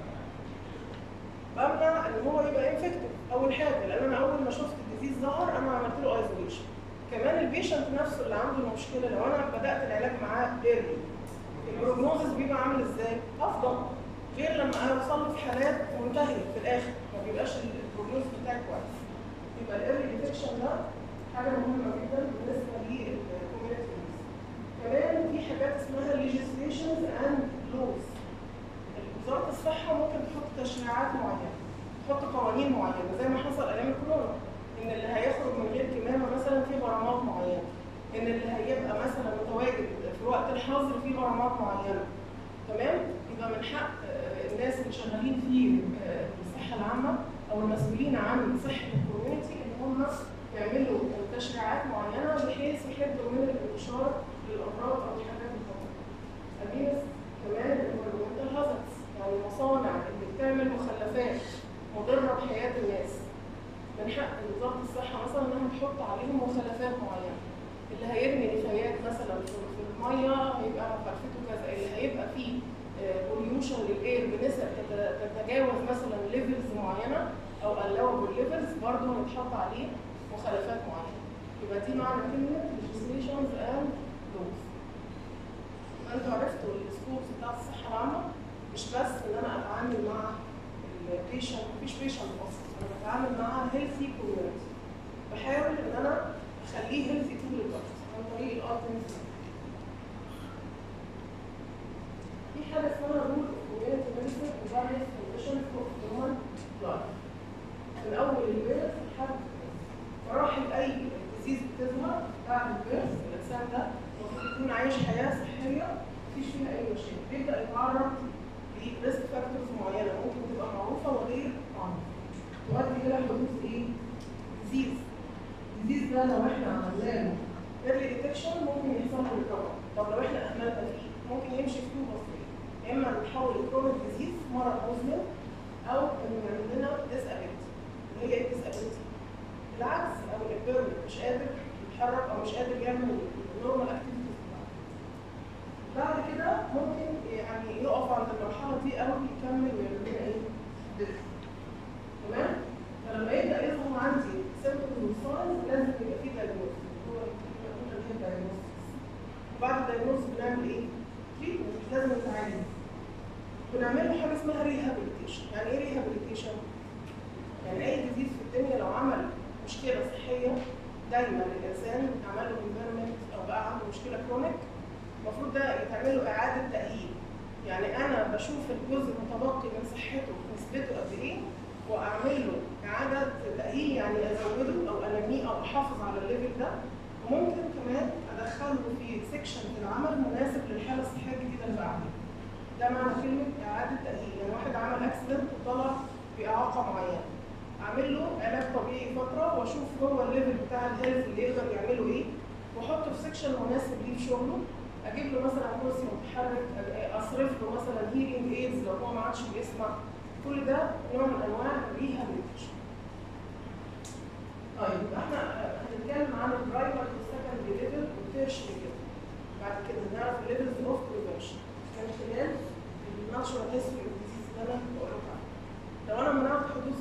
بمنع ان هو يبقى انفكتيف اول حاجه لان انا اول ما شفت الديزيز ظهر انا عملت له ايزوليشن كمان البيشنت نفسه اللي عنده المشكله لو انا بدات العلاج معاه ايرلي البروجنوزس بيبقى عامل ازاي؟ افضل غير لما اوصل له في حالات منتهيه في الاخر ما بيبقاش البروجنوز بتاعي كويس يبقى الايرلي ديتكشن ده حاجه مهمه جدا بالنسبه للكوميونتي كمان في حاجات اسمها legislations and laws وزاره الصحه ممكن تحط تشريعات معينه تحط قوانين معينه زي ما حصل ايام الكورونا ان اللي هيخرج من غير كمامه مثلا في غرامات معينه ان اللي هيبقى مثلا متواجد في وقت الحظر في غرامات معينه تمام يبقى من حق آه، الناس اللي شغالين في آه، الصحه العامه او المسؤولين عن صحه الكوميونتي ان هم يعملوا تشريعات معينه بحيث يحدوا من الانتشار للامراض او الحاجات الخطيره. أمينس كمان الانفيرمنتال هازardز يعني المصانع اللي بتعمل مخلفات مضره بحياه الناس. من حق وزاره الصحه مثلا انها تحط عليهم مخلفات معينه. اللي هيرمي نفايات مثلا في في الميه هيبقى مخالفته كذا، اللي هيبقى فيه بوليوشن للاير بنسب تت- تتجاوز مثلا ليفلز معينه او allowable ليفلز برضه هيتحط عليه مخالفات معينه. يبقى دي معنى كلمه legislations and laws. يبقى انتوا عرفتوا السكوبس بتاعت الصحه العامه مش بس ان انا اتعامل مع البيشنت مفيش بيشنت اصلا انا بتعامل مع هيلثي كوميونتي بحاول ان انا اخليه هيلثي طول الوقت عن طريق الالترنت في حاجه اسمها رول اوف كوميونتي ميديسن وفاريوس كونديشنز اوف هيومن لايف من اول البيرث لحد مراحل اي ديزيز بتظهر بعد البيرث الانسان ده المفروض يكون عايش حياه صحيه مفيش فيها اي مشاكل بيبدا يتعرض لريسك فاكتورز معينه ممكن تبقى معروفه وغير معروفه تؤدي الى حدوث ايه؟ ديزيز الديزيز ده لو احنا عملنا له ايرلي ديتكشن ممكن يحصل له ريكفر طب لو احنا اهملنا فيه ممكن يمشي في تو بسيط يا اما نتحول لكرونيك ديزيز مرض مزمن او انه يعمل لنا ديسابيلتي اللي هي ايه ديسابيلتي؟ بالعكس او الامبيرمنت مش قادر يتحرك او مش قادر يعمل النورمال اكتيفيتيز بتاعته بعد كده ممكن يعني يقف عند المرحله دي او يكمل ويعمل لنا ايه؟ ديث تمام؟ فلما يبدا يظهر عندي سيمبتومز وساينز لازم يبقى في دايجنوز هو اللي هي دايجنوز وبعد الدايجنوز بنعمل ايه؟ تريتمنت مش لازم نتعالج بنعمل له حاجه اسمها ريهابيليتيشن يعني ايه ريهابيليتيشن؟ يعني اي ديزيز في الدنيا لو عمل مشكله صحيه دايما الانسان عمل له انفيرمنت او بقى عنده مشكله كرونيك المفروض ده يتعمل له اعاده تاهيل يعني انا بشوف الجزء المتبقي من صحته نسبته قد ايه واعمل له اعاده تاهيل يعني ازوده او انميه او احافظ على الليفل ده وممكن كمان ادخله في سيكشن في العمل مناسب للحاله الصحيه الجديده اللي بعدها ده معنى كلمه اعاده تاهيل يعني واحد عمل اكسيدنت وطلع باعاقه معينه اعمل له علاج طبيعي فتره واشوف هو الليفل بتاع الهيلث اللي يقدر يعمله ايه واحطه في سيكشن مناسب ليه في شغله اجيب له مثلا كرسي متحرك اصرف له مثلا هيرنج ايدز لو هو ما عادش بيسمع كل ده نوع من انواع الريهابيليتيشن طيب يبقى احنا هنتكلم عن البرايمري والسكندري ليفل والتيرشري ليفل بعد كده نعرف الليفلز اوف بريفنشن من خلال الناتشورال هيستوري اوف ديزيز اللي انا بقول لكم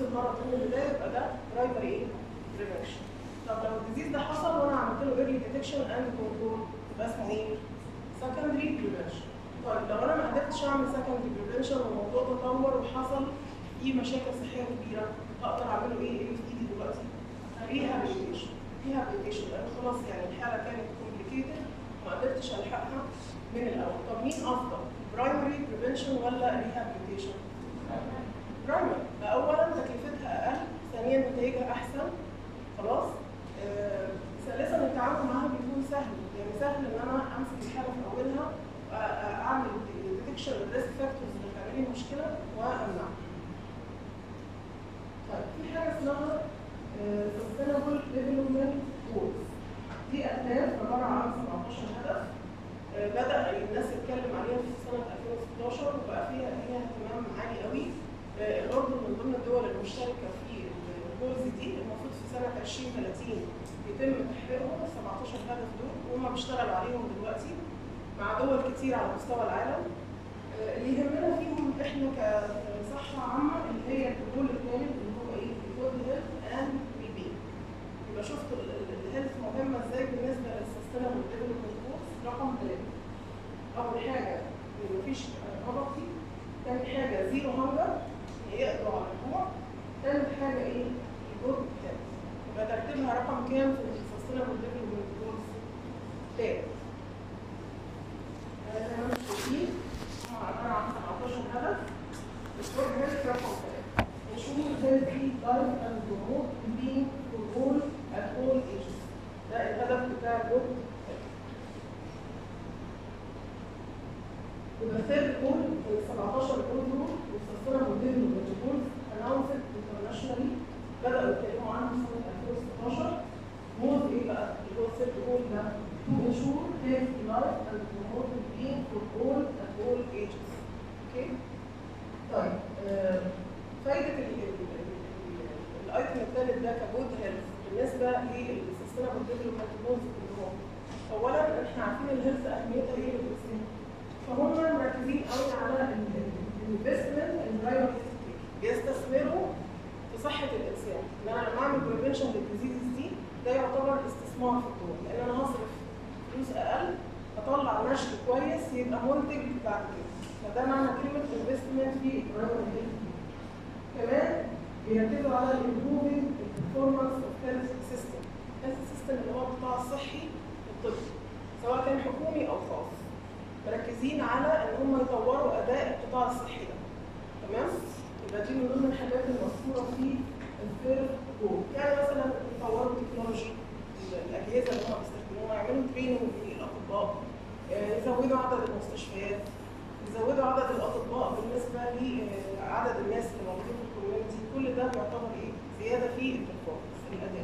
المرض من البدايه يبقى ده برايمري ايه؟ بريفنشن طب لو الديزيز ده حصل وانا عملت له ايرلي ديتكشن اند كنترول يبقى اسمه ايه؟ سكندري بريفنشن طيب لو انا ما قدرتش اعمل سكندري بريفنشن والموضوع تطور وحصل فيه مشاكل صحيه كبيره اقدر اعمله ايه؟ ايه في ايدي دلوقتي؟ ريهابيليتيشن ريهابيليتيشن لان خلاص يعني الحاله كانت كومبليكيتد ما قدرتش الحقها من الاول طب مين افضل؟ برايمري بريفنشن ولا ريهابيليتيشن؟ برايمري اولا تكلفتها اقل ثانيا نتائجها احسن خلاص آه، ثالثا التعامل معاها بيكون سهل يعني سهل ان انا امسك الحاله في اولها آه، آه، اعمل ديتكشن للريسك فاكتورز اللي هتعمل لي مشكله وامنعها طيب في حاجه اسمها سستينبل ديفلوبمنت جولز دي اهداف عباره عن 17 هدف آه، بدا الناس تتكلم عليها في سنه 2016 وبقى فيها فيها اهتمام عالي قوي آه، الاردن من ضمن الدول المشتركه في الجولز دي المفروض في سنه 2030 يتم تحقيقهم ال 17 هدف دول وهم بيشتغلوا عليهم دلوقتي مع دول كتير على مستوى العالم آه، اللي يهمنا فيهم احنا كصحه عامه اللي هي الجول الثالث اللي هو ايه؟ الجود هيلث اند ويل بي يبقى شفتوا الهيلث مهمه ازاي بالنسبه للسستينبل ديفلوبمنت جولز رقم ثلاثه اول حاجه إن مفيش بوفرتي تاني حاجه زيرو هانجر يقضوا على الجوع تالت حاجه ايه؟ الجود هيلث يبقى ترتيبها رقم كام في السستينبل ديفلوبمنت جولز؟ تالت آه، زي ما انتم شايفين هم عباره عن 17 هدف الجود هيلث رقم ثلاثه ensure healthy life and promote being for all at all ages ده الهدف بتاع الجود يبقى ثيرد جول ال 17 جول دول والسلسله موديل والجولز اناونسد انترناشونالي بداوا يتكلموا عنهم سنه 2016 موز ايه بقى؟ اللي هو الثيرد جول ده to ensure healthy life and promote being for all at all ages اوكي؟ طيب آه، فايده ال- ال- ال- ال- الايتم الثالث ده كجود هيلث بالنسبه للسستينبل ديفلوبمنت جولز كلهم اولا احنا عارفين الهيلث اهميتها ايه للانسان فهم مركزين قوي على الانفستمنت ان بيستثمروا في صحه الانسان ان انا لما اعمل بريفنشن للديزيزز دي ده يعتبر استثمار في الدول لان انا هصرف فلوس اقل اطلع نشر كويس يبقى منتج بعد كده فده معنى كلمه انفستمنت في البرايمري هيلث كمان بيركزوا على الامبروفنج البرفورمانس اوف هيلث سيستم هيلث سيستم اللي هو القطاع الصحي الطبي سواء كان حكومي او خاص مركزين على ان هم يطوروا اداء القطاع الصحي ده تمام يبقى دي من ضمن الحاجات المذكوره في الثيرد جول يعني مثلا يطوروا تكنولوجي الاجهزه اللي هم بيستخدموها يعملوا تريننج للاطباء آه، يزودوا عدد المستشفيات يزودوا عدد الاطباء بالنسبه لعدد الناس اللي موجودين في الكوميونتي كل ده بيعتبر ايه زياده في البرفورمانس الاداء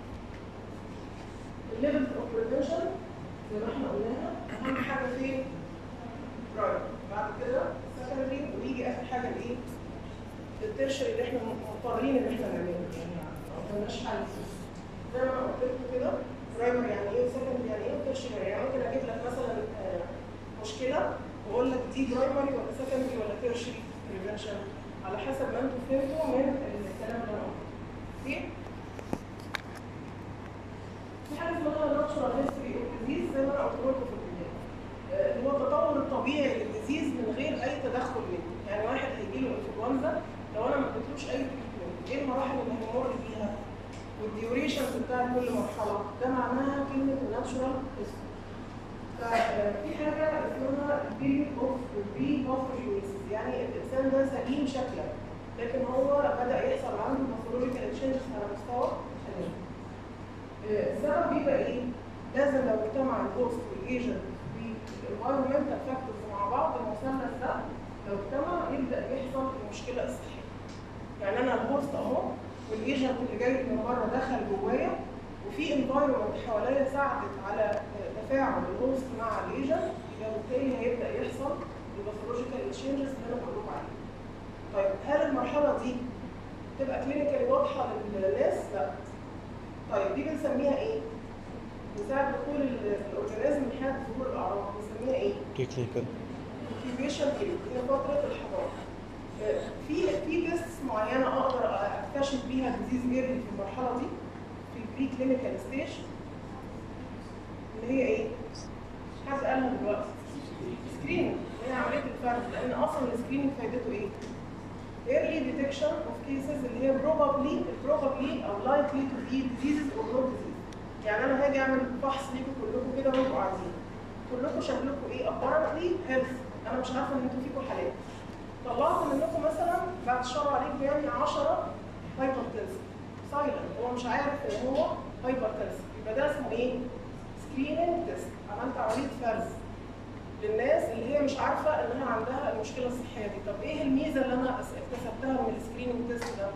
الليفل اوف بريفنشن زي ما احنا قلناها اهم حاجه فين برايم بعد كده سكندري ويجي اخر حاجه الايه الترشري اللي احنا مضطرين ان احنا نعمله يعني ما قدامناش حل زي ما انا قلت لكم كده برايمري يعني ايه وسكندري يعني ايه وترشري يعني ممكن اجيب لك مثلا آه، مشكله واقول لك دي برايمري ولا سكندري ولا تيرشري بريفنشن على حسب ما انتم فهمتوا من الكلام اللي انا قلته اوكي في حاجه اسمها ناتشورال هيستوري اوف ديزيز زي ما انا قلت لكم في البدايه آه، اللي هو التطور الطبيعي للديزيز من غير اي تدخل منه يعني واحد هيجي له انفلونزا لو انا ما اديتلوش اي تريتمنت ايه المراحل اللي هيمر بيها والديوريشن بتاع كل مرحله ده معناها كلمه ناتشورال هيستوري ففي حاجه اسمها بيريود اوف بري باثوجينيسيس يعني الانسان ده سليم شكلا لكن هو بدا يحصل عنده باثولوجيكال تشينجز على مستوى الجسم. آه، السبب بيبقى ايه؟ لازم لو اجتمع الهوست والايجنت والانفايرمنتال فاكتورز مع بعض المثلث ده لو اجتمع يبدا يحصل المشكله الصحيه. يعني انا الهوست اهو والايجنت اللي جاي من بره دخل جوايا وفي انفايرمنت حواليا ساعدت على آه، تفاعل الهوست مع الايجنت يبقى بالتالي هيبدا يحصل الباثولوجيكال تشينجز اللي انا بقول لكم عليها. طيب هل المرحله دي تبقى كلينيكالي واضحه للناس؟ لا. طيب دي بنسميها ايه؟ بسبب دخول ال- الاورجانيزم من حيث ظهور الاعراض بنسميها ايه؟ بري كلينيكال incubation period هي فترة الحضانة. في في تيست معينه اقدر اكتشف بيها ديزيز ايرلي في المرحله دي في البري كلينيكال ستيج اللي هي ايه؟ حد قالها دلوقتي سكريننج هي عمليه الفرز لان اصلا السكريننج فايدته ايه؟ early detection of cases اللي هي probably probably او likely to be diseases or not disease يعني انا هاجي اعمل فحص ليكم كلكم كده وانتوا قاعدين كلكم شكلكم ايه apparently health انا مش عارفه ان انتوا فيكم حالات طلعت منكم مثلا بعد الشر عليكم يعني 10 هايبر سايلنت هو مش عارف ان هو هايبر يبقى ده اسمه ايه؟ سكريننج تيست عملت عمليه فرز للناس اللي هي مش عارفه انها عندها المشكله الصحيه دي طب ايه الميزه اللي انا اكتسبتها من السكريننج تيست ده؟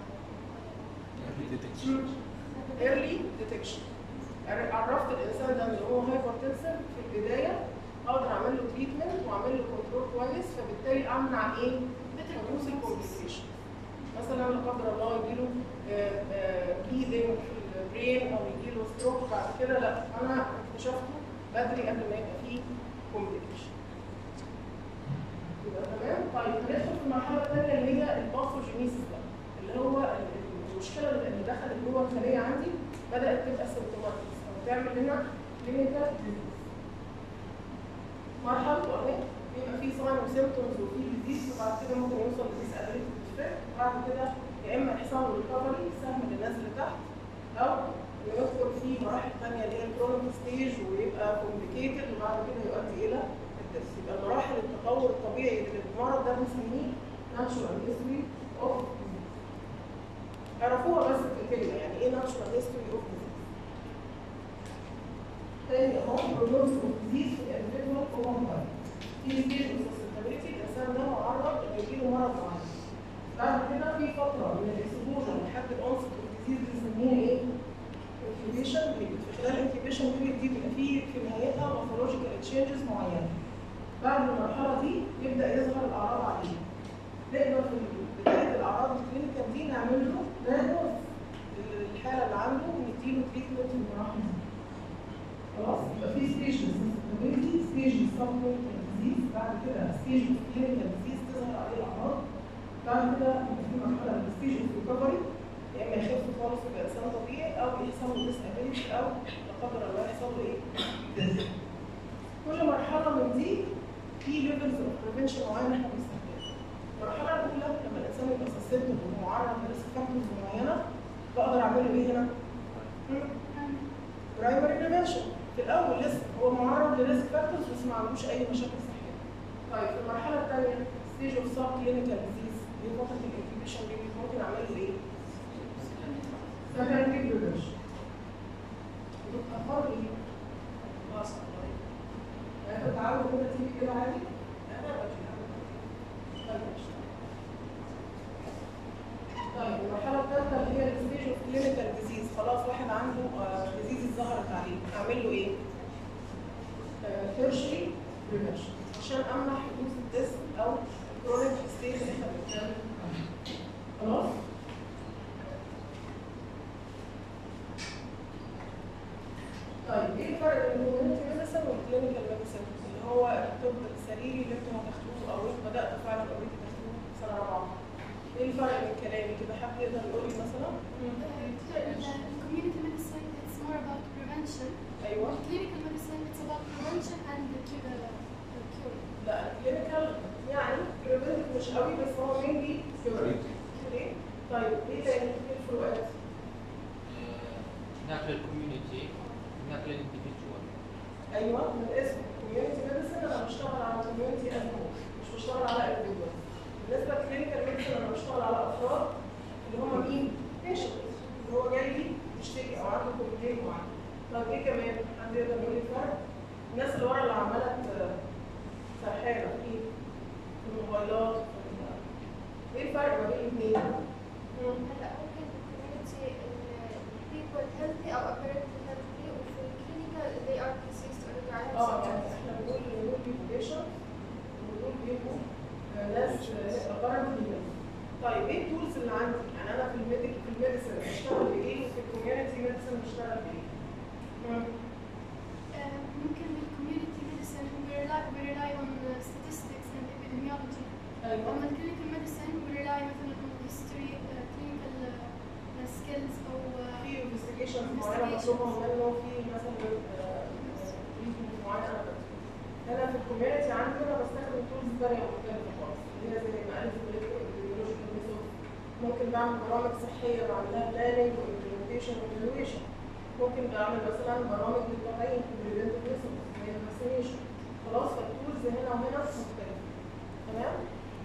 ايرلي ديتكشن عرفت الانسان ده ان هو هايبر في البدايه اقدر اعمل له تريتمنت واعمل له كنترول كويس فبالتالي امنع ايه؟ حدوث الكومبليكيشن مثلا لا قدر الله يجي له بليدنج في البرين او يجي له ستروك بعد كده لا انا اكتشفته بدري قبل ما يبقى فيه كومبليكيشن يبقى تمام طيب هندخل في المرحله الثانيه اللي هي الباثوجينيسيس بقى اللي هو المشكله اللي دخلت جوه الخليه عندي بدات تبقى سيمتوماتيك او تعمل لنا كلينيكال ديزيز مرحلته اهي بيبقى فيه ساين وسيمتومز وفي ديزيز وبعد كده ممكن يوصل لديس ابيليتي بعد كده يا اما يحصل له ريكفري سهم للناس اللي تحت او انه يدخل في مراحل ثانيه اللي هي الكرونيك ستيج ويبقى كومبليكيتد وبعد كده يؤدي الى الدرس يبقى مراحل التطور الطبيعي للمرض ده بنسميه ناتشورال هيستوري اوف اعرفوها بس في الكلمه يعني ايه ناتشورال هيستوري اوف تاني اهو بروجنوز اوف ديزيز في الانفيدوال كومون في ستيج اوف سستابيليتي الانسان ده معرض انه يجيله مرض معين بعد كده في فتره من الاكسبوجر لحد الانست الديزيز بنسميها ايه؟ انكيبيشن بيريد في خلال الانكيبيشن بيريد دي بيبقى في في نهايتها باثولوجيكال تشينجز معينه بعد المرحله دي يبدا يظهر الاعراض عليه نقدر في بدايه الاعراض الكلينيكال دي نعمل له دايجنوز الحاله اللي عنده ونديله تريتمنت في المراحل دي خلاص يبقى في ستيجز ستيج سب ديزيز بعد كده ستيج كلينيكال ديزيز تظهر عليه الاعراض بعد كده يبقى في مرحله من ستيج اوف ريكفري يا اما يخف خالص ويبقى انسان طبيعي او يحصل له ديس او لا قدر الله يحصل له ايه؟ كل مرحله من دي في ليفلز اوف بريفنشن معينه احنا بنستخدمها. المرحله الاولى لما الانسان يبقى سسبتد ومعرض لريسك فاكتورز معينه بقدر اعمل له ايه هنا؟ برايمري بريفنشن في الاول لسه هو معرض لريسك فاكتورز بس ما عندوش اي مشاكل صحيه. طيب في المرحله الثانيه ستيج اوف سب كلينيكال ديزيز دي فتره الانكيبيشن دي ممكن اعمل له ايه؟ سكندري بريفنشن. اخبار ايه؟ يعني تعالوا كده تيجي كده عادي طيب المرحله الثالثه اللي هي الستيج اوف كلينيكال ديزيز خلاص واحد عنده ديزيز ظهرت عليه اعمل له ايه؟ تيرشري بريفنشن عشان امنع حدوث الديسك او الكرونيك ستيج اللي احنا بنتكلم خلاص؟ طيب ايه الفرق بين الكوميونتي ميديسن والكلينيكال ميديسن اللي هو الطب السريري اللي انتوا هتاخدوه او انتوا بداتوا فعلا اوريدي تاخدوه سنه رابعه ايه الفرق بين كلامي كده حد يقدر يقول لي مثلا community medicine it's more about prevention. ايوه Clinical medicine it's about prevention and the cure. The cure. لا الكلينيكال يعني بريفنتيف مش قوي بس هو مينلي كيوريتيف طيب ايه تاني ايه الفروقات؟ نقل الكوميونتي نقل الانديفيدوال ايوه من اسم كوميونتي ميديسن انا بشتغل على كوميونتي ازمو مش بشتغل على انديفيدوال بالنسبه للكلينيكال ميديسن انا بشتغل على افراد اللي هم مين؟ بيشنت اللي هو جاي لي يشتكي او عنده كومبلين معين طب ايه كمان؟ حد يقدر يقول لي الفرق؟ الناس اللي ورا اللي عماله ت- سرحانه في ايه؟ في الموبايلات في ال- ايه الفرق ما بين الاثنين؟ هلا ممكن community people healthy او apparently healthy وفي clinical they are diseased or they are اه يعني احنا بنقول بنقول بيبقوا بيشنت وبنقول بيبقوا آه، ناس ابارنتلي طيب ايه التولز اللي عندي؟ يعني انا في الميديك في الميديسن بشتغل بايه وفي الكوميونتي ميديسن بشتغل بايه؟ مم. Uh, ممكن من community medicine we rely, we rely on uh, statistics and epidemiology. ايوه أما clinical medicine we rely rely مثلا on history uh, clinical uh, skills أو uh, في انفستيجيشن معينه مطلوبه منه في مثلا ريزون معين انا بدرسه. انا في الكوميونتي عندي انا بستخدم تولز ثانيه مختلفه خالص اللي هي زي ما قالت البيولوجيكال ميثود ممكن بعمل برامج صحيه بعملها بلاننج وامبلمنتيشن وايفالويشن ممكن بعمل مثلا برامج للتعيين في البريفنتيف ميثود زي الفاكسينيشن خلاص فالتولز هنا وهنا مختلفه تمام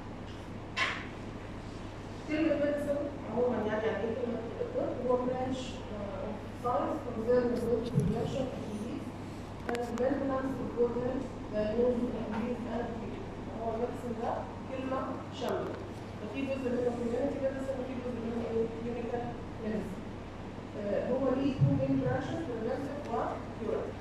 كلمة ميديسن عموما يعني يعني ايه كلمة الطب هو برانش ساينس كونسيرن ويز بريفنشن اوف ديزيز and maintenance of good health diagnosis and disease and treatment هو الميديسن ده كلمة شاملة ففي جزء منه كوميونتي ميديسن وفي جزء منه ايه كلينيكال ميديسن هو ليه تو مين برانشز بريفنتيف وكيوراتيف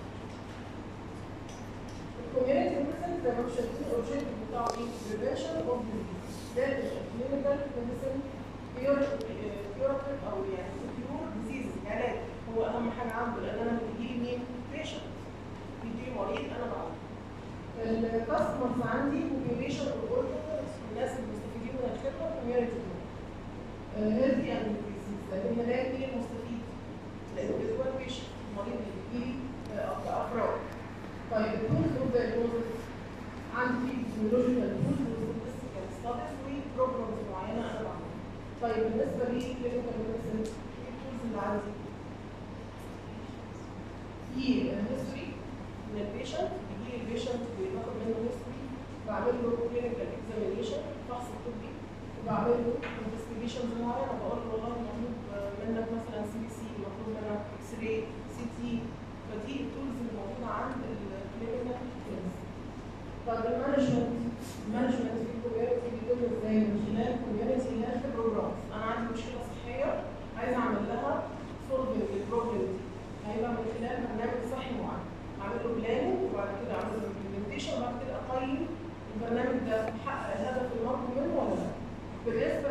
الكوميونتي ميديسن زي ما شايفين الاوبجيكتيف بتاعه ايه بريفنشن اوف ديزيز ده الكلينيكال ميديسن كيوراتيف او يعني كيور ديزيز علاج هو اهم حاجه عنده لان انا بتجي لي مين بيشنت بيجي لي مريض انا بعالجه الكاستمرز عندي population of workers الناس المستفيدين من الخدمه community هيلثي اند ديزيز لان هناك مين المستفيد؟ الانdividual patient المريض اللي بيجي لي آه، كافراد طيب التولز اوف دايجنوستس عندي فيزيولوجيكال تولز وستاتستيكال ستاديز وبروجرامز معينه انا بعملها طيب بالنسبه لي كلينيكال ميديسن ايه التولز اللي عندي؟ في هيستوري من البيشنت بيجي لي البيشنت بياخد منه هيستوري بعمل له كلينيكال اكزامينيشن فحص طبي وبعمل له انفستيجيشنز معينه بقول له والله مطلوب منك مثلا سي بي سي مطلوب منك اكس راي سي تي فدي التولز اللي موجوده عند الكلينيكال تولز طب المانجمنت المانجمنت في الكوميونتي بيتم ازاي من خلال كوميونتي هيلث بروجرامز انا عندي مشكله صحيه عايزه اعمل لها سولفنج للبروبلم دي هيبقى من خلال برنامج صحي معين اعمل له بلاننج وبعد كده اعمل له امبلمنتيشن وبعد كده اقيم البرنامج ده حقق الهدف المطلوب منه ولا لا بالنسبه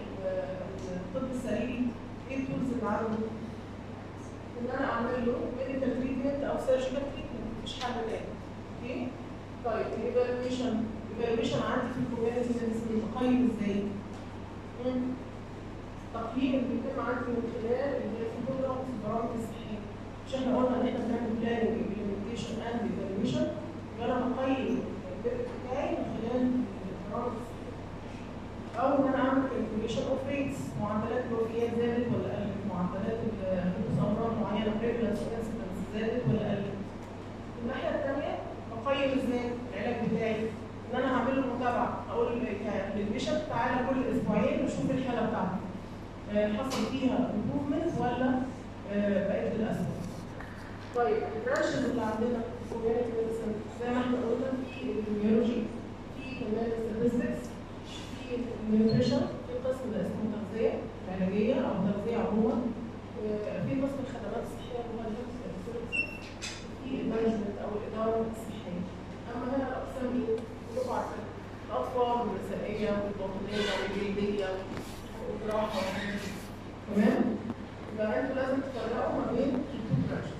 للطب السريري ايه التولز اللي عنده؟ ان انا اعمل له ميديكال تريتمنت او سيرجيكال تريتمنت مفيش حل تاني اوكي طيب الايفالويشن الايفالويشن عندي في الكوميونتي ميديسن بقيم ازاي؟ مم. تقييم اللي بيتم عندي من خلال اللي هي البروجرامز البرامج الصحيه مش احنا قلنا ان احنا بنعمل بلاننج امبلمنتيشن اند ايفالويشن يبقى انا بقيم البيت بتاعي من خلال البرامج الصحيه او ان انا اعمل كالكوليشن اوف ريتس معدلات الوفيات زادت ولا قلت معدلات ال- حدوث امراض معينه بريفلنس انسيدنس زادت ولا قلت الناحيه الثانيه بقيم ازاي العلاج بتاعي ان انا هعمل له متابعه اقول لل- للبيشنت تعالى كل اسبوعين وشوف الحاله بتاعتك آه، حصل فيها امبروفمنت ولا آه، بقت بالاسوء طيب البرانشز اللي عندنا في كوميونتي ميديسن زي ما احنا قلنا في البيولوجي في كمان statistics في النيوتريشن في قسم اسمه تغذيه علاجيه او تغذيه عموما آه، في قسم الخدمات الصحيه اللي هو الهيلث سيرفيسز في المانجمنت او الاداره الصحيه اما هنا الاقسام ايه؟ كلكم عارفين الاطفال والنسائيه والباطنيه والجلديه والجراحه تمام؟ يبقى انتوا لازم تفرقوا ما بين التو برانشز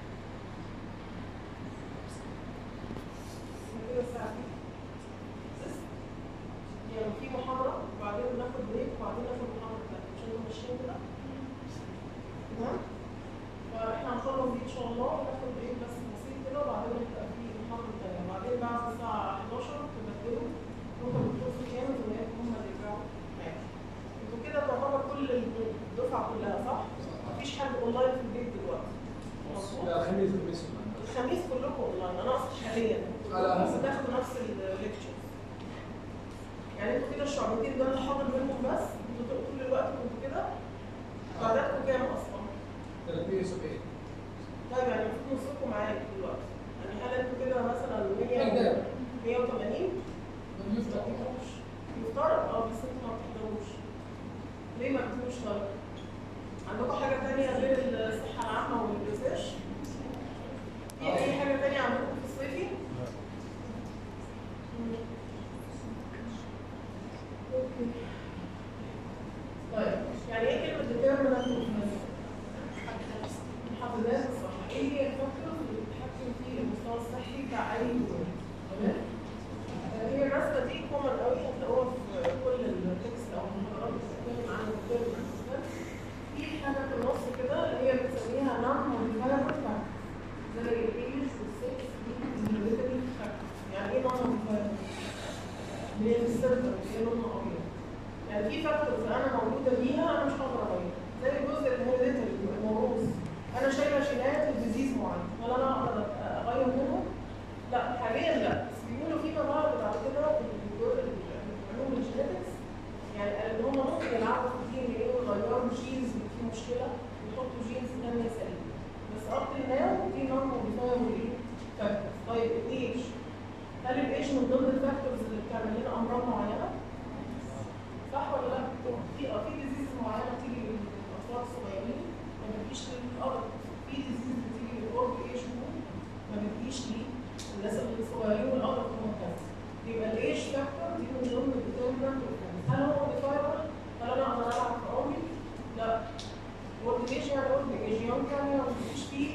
كده الساعه دي يعني في محاضرة وبعدين ناخد بريك وبعدين ناخد محاضرة تانية مش انتوا ماشيين كده؟ تمام؟ فاحنا هنخلص دي ان شاء الله وناخد بريك بس بسيط كده وبعدين نبدأ في المحاضرة التانية وبعدين بعد الساعة 11 تبدلوا ممكن الدكتور كامل زمايلكم هم اللي يرجعوا معاكم. انتوا كده تعتبر كل الدفعة كلها صح؟ مفيش حد اونلاين في البيت دلوقتي. مظبوط؟ لا الخميس الخميس الخميس كلكم اونلاين انا اقصد حاليا على بس تاخدوا نفس الليكتشرز يعني انتوا كده الشعبتين دول اللي حاضر منهم بس انتوا طول الوقت كنتوا كده عددكم كام اصلا؟ 370 طيب يعني المفروض نصكم معايا دلوقتي يعني هل انتوا كده مثلا 100 نقدر. 180 من يفتح يفترض اه بس انتوا ما بتحضروش ليه ما بتجوش طيب؟ عندكم حاجة تانية غير الصحة العامة والريسيرش؟ في أي حاجة تانية عندكم في الصيفي؟ اوكي طيب يعني ايه كلمة determinant of health؟ محددات الصحة، ايه هي الفاكتورز اللي بتتحكم في المستوى الصحي بتاع أي مواطن؟ تمام؟ آه، هي الرسمة دي كومن قوي هتلاقوها في كل التكست أو المحاضرات اللي هي لونها ابيض يعني في فاكتورز انا مولوده بيها انا مش هقدر اغيرها زي الجزء الهيريديتري الموروث انا شايله جينات لديزيز معين هل انا اقدر اغير منه؟ لا حاليا لا بس بيقولوا في مبادئ بعد كده في الجزء علوم الجينيتكس يعني ان هم ممكن يلعبوا في الدي ان ايه ويغيروا جينز اللي فيه مشكله ويحطوا جينز ثانيه سليمه بس اب تو ناو دي نون موديفايبل ايه فاكتورز طيب الايج هل الايج من ضمن الفاكتورز اللي بتعمل لنا امراض معينه؟ صح ولا لا؟ في اه في ديزيز معينه بتيجي للاطفال الصغيرين ما بتجيش للأرض في ديزيز بتيجي للاولد ايج ما بتجيش للناس الصغيرين والأرض وهكذا يبقى الايج فاكتور دي من ضمن الديترمنت هل هو موديفايبل؟ هل انا اقدر العب في عمري؟ لا اولد ايج يعني اولد ايج يوم يعني ما بتجيش فيه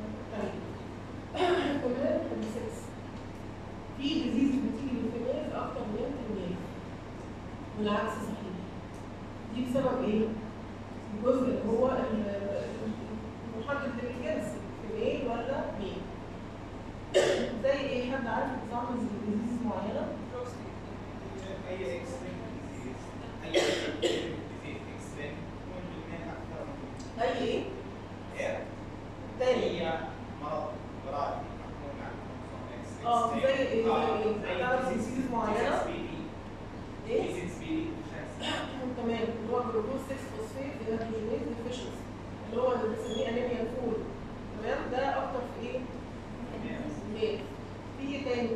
تغيير كمان السكس في ديزيز بتيجي للفيميلز اكتر من الميل والعكس صحيح دي بسبب ايه؟ الجزء اللي هو ال- المحدد للجنس فيميل ولا ميل زي ايه حد عارف اكزامبلز لديزيز معينه؟ اي اكس اي اكس اي ايه؟ ايه تاني هي مرض وراثي محمول على كروموسوم اكس اه زي ايه؟ زي ايه؟ تعرف ديزيز معينه؟ ايه؟ ديزيز بي تمام اللي هو جلوكوز 6 فوسفيت ديهيدروجينيز ديفيشنسي اللي هو اللي بنسميه انيميا الفول تمام ده اكتر في ايه؟ ميل في ايه تاني؟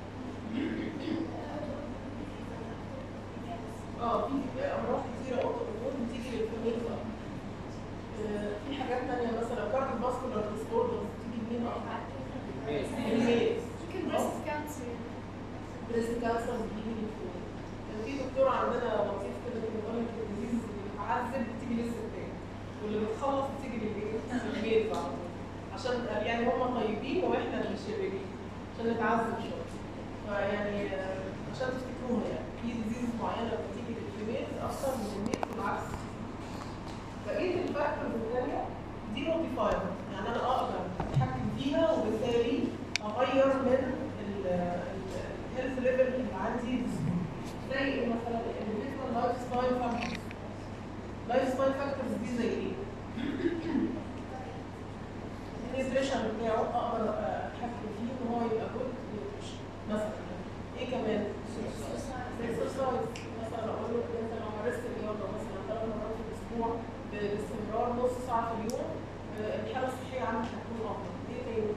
اه في امراض كتيره اوتو بتيجي للفيميل اكتر آه، في حاجات تانية مثلا كارد فاسكولار ديسوردرز بتيجي لمين اكتر؟ الميل ممكن بريست كانسر بريست كانسر بتيجي للفيميل كان في دكتور عندنا لطيف كده بيقول لك الديزيز اللي بتعذب بتيجي للستات واللي بتخلص بتيجي للايه؟ للبيت على طول عشان يعني هم طيبين واحنا اللي شريرين عشان نتعذب شويه فيعني آه، عشان تفتكروها يعني في ديزيز معينه بتيجي للفيميل اكتر من الميل والعكس بقيه الفاكتورز الثانيه دي نوتيفايبل يعني انا اقدر اتحكم فيها وبالتالي اغير من الهيلث ليفل اللي عندي زي ايه مثلا الانdividual لايف ستايل فاكتورز لايف ستايل فاكتورز دي زي ايه؟ النيوتريشن بتاعه اقدر آه، اتحكم فيه ان هو يبقى جود نيوتريشن مثلا ايه كمان؟ الاكسرسايز مثلا اقول له انت لو مارست الرياضه مثلا ثلاث مرات في الاسبوع باستمرار نص ساعه في اليوم آه، الحاله الصحيه عندك هتكون افضل ايه تاني؟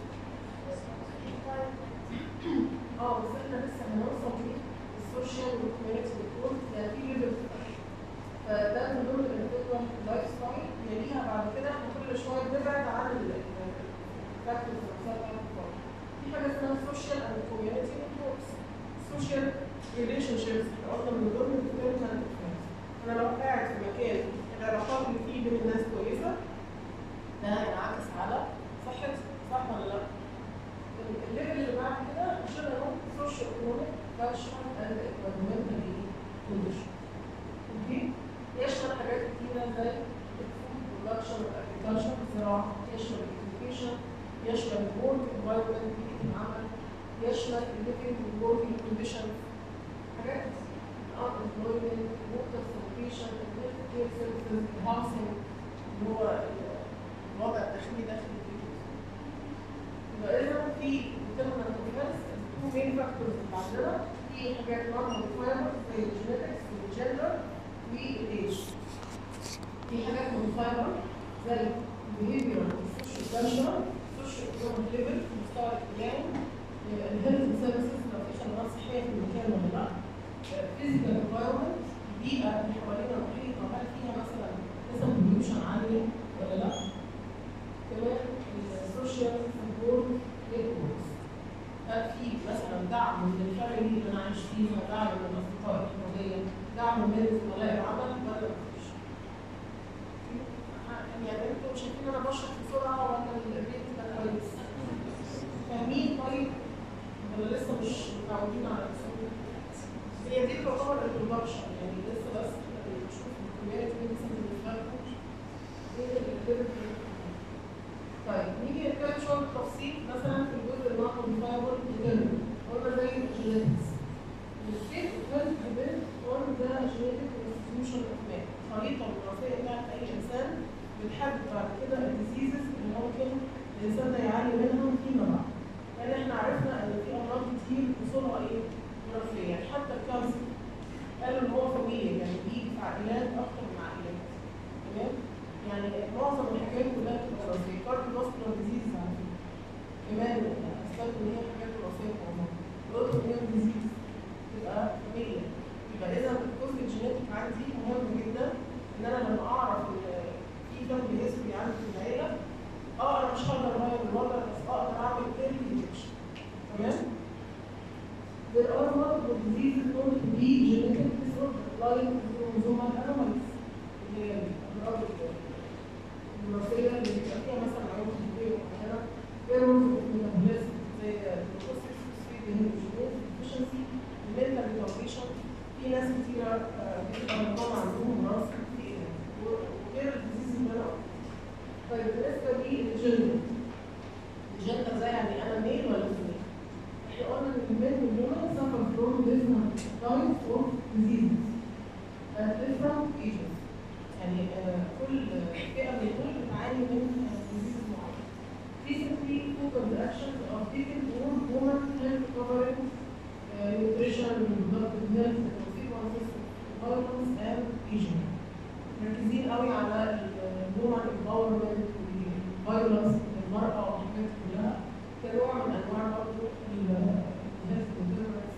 اه بس احنا لسه هنوصل ليه السوشيال والكوميونتي ريبورت يعني في ليفل فده من ضمن الانdividual لايف ستايل يليها بعد كده احنا كل شويه بنبعد عن الفاكتورز نفسها بتاعت الفرد. في حاجه اسمها سوشيال اند كوميونتي ريبورتس سوشيال ريليشن شيبس احنا قلنا من ضمن الديترمنت انا لو قاعد في مكان العلاقات اللي فيه بين الناس كويسه ده هينعكس على صحتي صح ولا لا؟ الليفل اللي بعد كده جنرال سوشيال ايكونوميك كالتشرال اند انفيرمنتال كونديشن اوكي يشمل حاجات كتيره زي الفود برودكشن والاجريكلتشر الزراعه يشمل الاديوكيشن يشمل الورك انفايرمنت بيئه العمل يشمل الليفنج والوركينج كونديشن حاجات unemployment water sanitation health care services housing اللي هو الوضع الداخلي داخل البيوت يبقى اذا في determinant of health two main factors اللي عندنا في حاجات non modifiable زي الجينيتكس والجندر والايج في حاجات modifiable زي behavioral social cultural social economic level المستوى الاجتماعي الهيلث سيرفيسز لو في خدمات صحيه في المكان ولا لا physical environment البيئه اللي حوالينا المحيطه هل فيها مثلا نسب pollution عاليه ولا لا كمان السوشيال سبورت نتوركس هل في مثلا دعم من الفاميلي اللي انا عايش فيها دعم من الاصدقاء الحواليا دعم من زملاء العمل ولا مفيش يعني انتوا شايفين انا بشرح بسرعه ولا الريت كان كويس فاهمين طيب ولا لسه مش متعودين على الاسلوب هي دي تعتبر البرودكشن يعني لسه بس بنشوف الكوميونتي لسه بنفهمه ايه الليفل طيب نيجي نتكلم شويه بالتفصيل مثلا في الجزء اللي هو موديفايبل ديترمنت قلنا زي الجينيتكس الستيت هيلث genetic constitution of man الخريطه الوراثيه بتاعت اي انسان بتحدد بعد كده الديزيزز اللي ممكن الانسان ده يعاني منها فيما بعد لان احنا عرفنا ان في امراض كتير اصولها ايه؟ وراثيه يعني حتى الكانسر قالوا ان هو فاميليا يعني بيجي في عائلات اكتر من عائلات تمام؟ يعني معظم الحاجات كلها بتبقى وراثيه كارديوفاسكولار ديزيز على فكره كمان اثبتوا ان هي حاجات وراثيه معظمها الاوتوميون ديزيز تبقى فاميليا يبقى اذا الجزء الجينيتيك عندي مهم جدا ان انا لما اعرف ان في فاميلي هيستوري عندي في العيله اه انا مش هقدر اغير الوضع بس اقدر اعمل early detection تمام؟ There are multiple diseases known to be genetic disorders like chromosomal anomalies اللي هي الأمراض الوراثية اللي بيبقى فيها مثلا عيوب طبية معينة errors of metabolism زي glucose phosphate dehydrogenase deficiency mental retardation في ناس كتيرة آه، بيبقى الموضوع عندهم مرض كتير وغير الديزيز اللي أنا قلت. طيب بالنسبة للجندر الجندر ده يعني أنا ميل ولا فيميل؟ احنا قلنا ان الميل والومن suffer from different types of diseases at different ages يعني آه، كل فئة من دول بتعاني من diseases معينة. Recently, focused actions are taken on women health covering uh, nutrition, reproductive health, the consequences of violence and aging. مركزين قوي على الومن empowerment والفايولنس للمرأة والحاجات كلها كنوع من انواع برضه الهيلث ديترمنتس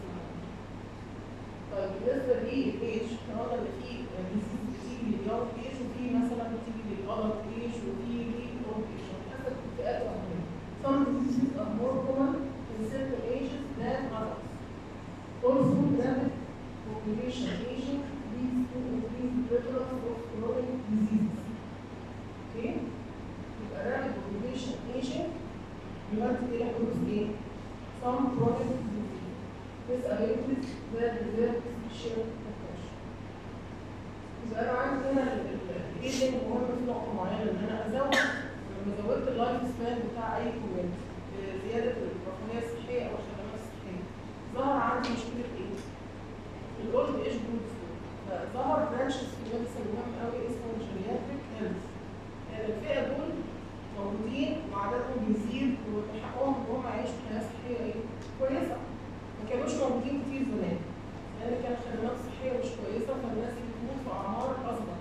طيب بالنسبه للايج احنا قلنا ان في ديزيز بتيجي لليونج ايج وفي مثلا بتيجي للادلت ايج وفي للاولد ايج حسب الفئات العمريه. Some diseases are more common in certain ages than others. Also, rapid population aging leads to increased prevalence of chronic diseases. Okay? يبقى rapid population aging يؤدي إلى حدوث إيه؟ Some chronic diseases. Disabilities that deserve special attention. يبقى أنا عندي هنا الايجنج مهم في نقطة معينة إن أنا أزود لما زودت اللايف سبان بتاع أي كوميونتي بزيادة الرفاهية الصحية أو الخدمات الصحية ظهر عندي مشكلة إيه؟ الأولد إيج جروبس فظهر برانشز في ميديسن مهم قوي اسمه جيرياتريك هيلث يعني الفئة دول موجودين وعددهم بيزيد ومن حقهم ان هم يعيشوا حياه صحيه ايه؟ كويسه. ما كانوش موجودين كتير زمان. لان كانت الخدمات الصحيه مش كويسه فالناس بتموت في اعمار اصغر.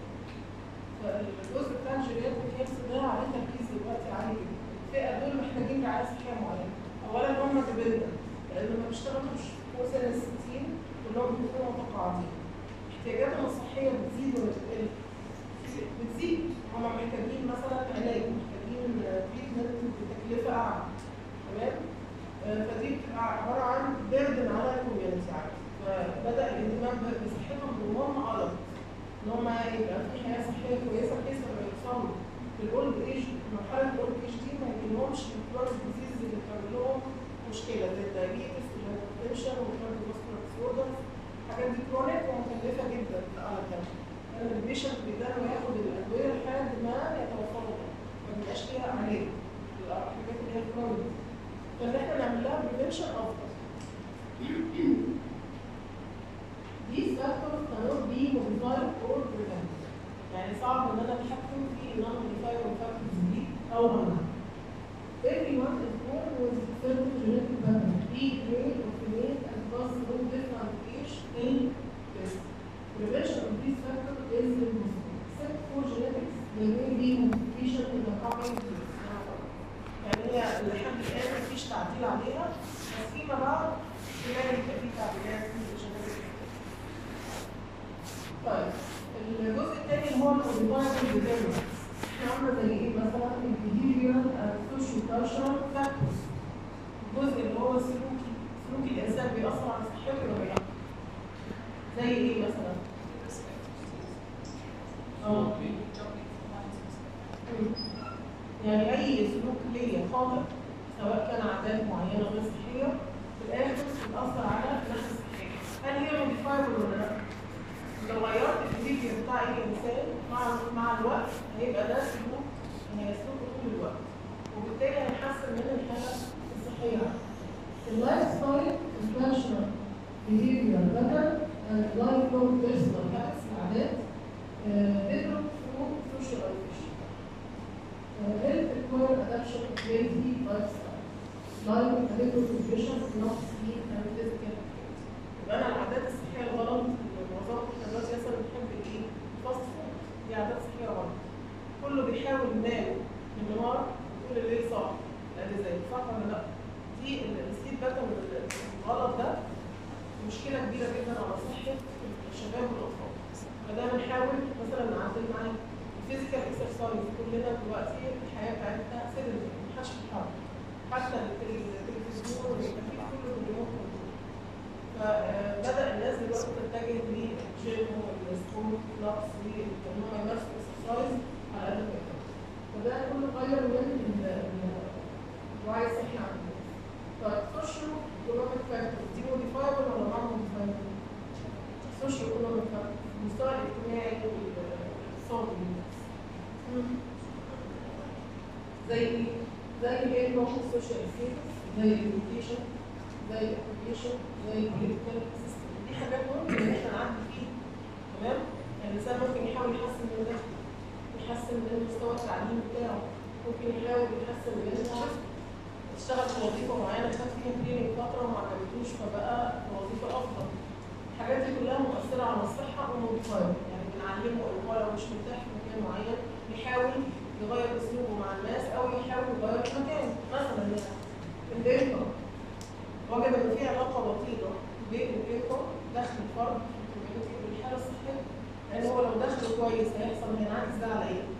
فالجزء بتاع الجيرياتريك هيلث ده عليه تركيز دلوقتي عالي جدا. الفئه دول محتاجين رعايه صحيه معينه. اولا هم ديبندنت لان ما بيشتغلوش فوق سن ال 60 كلهم بيكونوا متقاعدين. احتياجاتهم الصحيه بتزيد ولا بتقل؟ بتزيد. هم محتاجين مثلا علاج محتاجين تريتمنت بتكلفه اعلى تمام آه، فدي بتبقى عباره عن بيردن على الكوميونتي عادي فبدا الاهتمام ب- بصحتهم من هم ادلت ان هم يبقى في حياه صحيه كويسه بحيث لما يوصلوا للاولد ايج مرحله الاولد ايج دي ما يجيلهمش الكرونيك ديزيز اللي بتعمل لهم مشكله زي الدايابيتس والهايبرتنشن والكارديوفاسكولار ديسوردرز الحاجات دي كرونيك ومكلفه جدا على الدم لان البيشنت بيقدر ياخد الادويه لحد ما يتوفروا ما بيبقاش فيها علاج الحاجات اللي هي الكرونيك فان احنا نعمل لها بريفنشن افضل These factors cannot be modified or prevented. يعني صعب ان انا اتحكم في non modifiable factors دي او امنعها. Everyone is born with certain genetic pattern, be it male or female, and pass through different age in this. Prevention of these factors is impossible. Except for genetics, there may be modification in the coming years. يعني هي لحد الآن مفيش تعديل عليها بس فيما بعد احتمال يبقى في تعديلات في الجينيتك طيب الجزء الثاني اللي هو الموديفايبل ديترمنتس احنا عامله زي ايه مثلا البيهيفيرال اند سوشيال كالتشرال فاكتورز الجزء اللي هو السلوكي سلوك الانسان بيأثر على صحته ولا لا زي ايه مثلا؟ اه يعني اي سلوك ليا خاطئ سواء كان عادات معينه غير صحيه في الاخر بتاثر على الناحيه الصحيه هل هي موديفايبل ولا لا؟ لو غيرت البيهيفير بتاع اي انسان مع مع الوقت هيبقى ده سلوك هي سلوك طول الوقت وبالتالي هيحسن من الحاله الصحيه اللايف ستايل الكالتشرال behavioral pattern لايف لونج بيرسونال هابتس العادات ديفلوب ثرو سوشياليزيشن هيلث ريكواير ادابشن اوف هيلثي لايف ستايل لايف اديكوت نيوتريشن نوت سليب اند فيزيكال يبقى انا العادات الصحيه الغلط اللي معظمنا احنا دلوقتي مثلا بنحب الايه؟ الفاست فود دي عادات صحيه غلط كله بيحاول ينام من النهار طول الليل صاحي لا دي زي صح ولا لا؟ دي ال- السليب باترن الغلط ده مشكله كبيره جدا على صحه الشباب والاطفال فده بنحاول مثلا نعدل معاه الفيزيكال اكسرسايز كلنا دلوقتي الحياه بتاعتنا سيدنتري محدش بيتحرك حتى التل- التلفزيون والتكييف كله بالريموت كنترول فبدا الناس دلوقتي تتجه للجيم والسبورت كلابس وان هم يمارسوا اكسرسايز على قد ما يقدروا فده كله غير من ال- ال- الوعي الصحي عند الناس طيب سوشيال ايكونوميك فاكتورز دي موديفايبل ولا نون موديفايبل؟ سوشيال ايكونوميك فاكتورز المستوى الاجتماعي والاقتصادي للناس زي ايه؟ زي ايه نوع السوشيال ستيتس زي الاديوكيشن زي الاوكيبيشن زي البوليتيكال سيستم دي حاجات ممكن ان احنا نعدي فيها تمام؟ يعني الانسان ممكن يحاول يحسن من ده يحسن من مستوى التعليم بتاعه ممكن يحاول يحسن من انه اشتغل في وظيفه معينه خد فيها تريننج فتره وما عجبتوش فبقى في وظيفه افضل الحاجات دي كلها مؤثره على الصحه وموديفاير يعني بنعلمه ان هو لو مش مرتاح في مكان معين يحاول يغير اسلوبه مع الناس او يحاول يغير مكانه مثلا يعني الانكم وجد ان في علاقه وطيده بين الانكم دخل الفرد في الكوميونتي والحاله الصحيه لان هو لو دخله كويس هيحصل هينعكس ده على ايه؟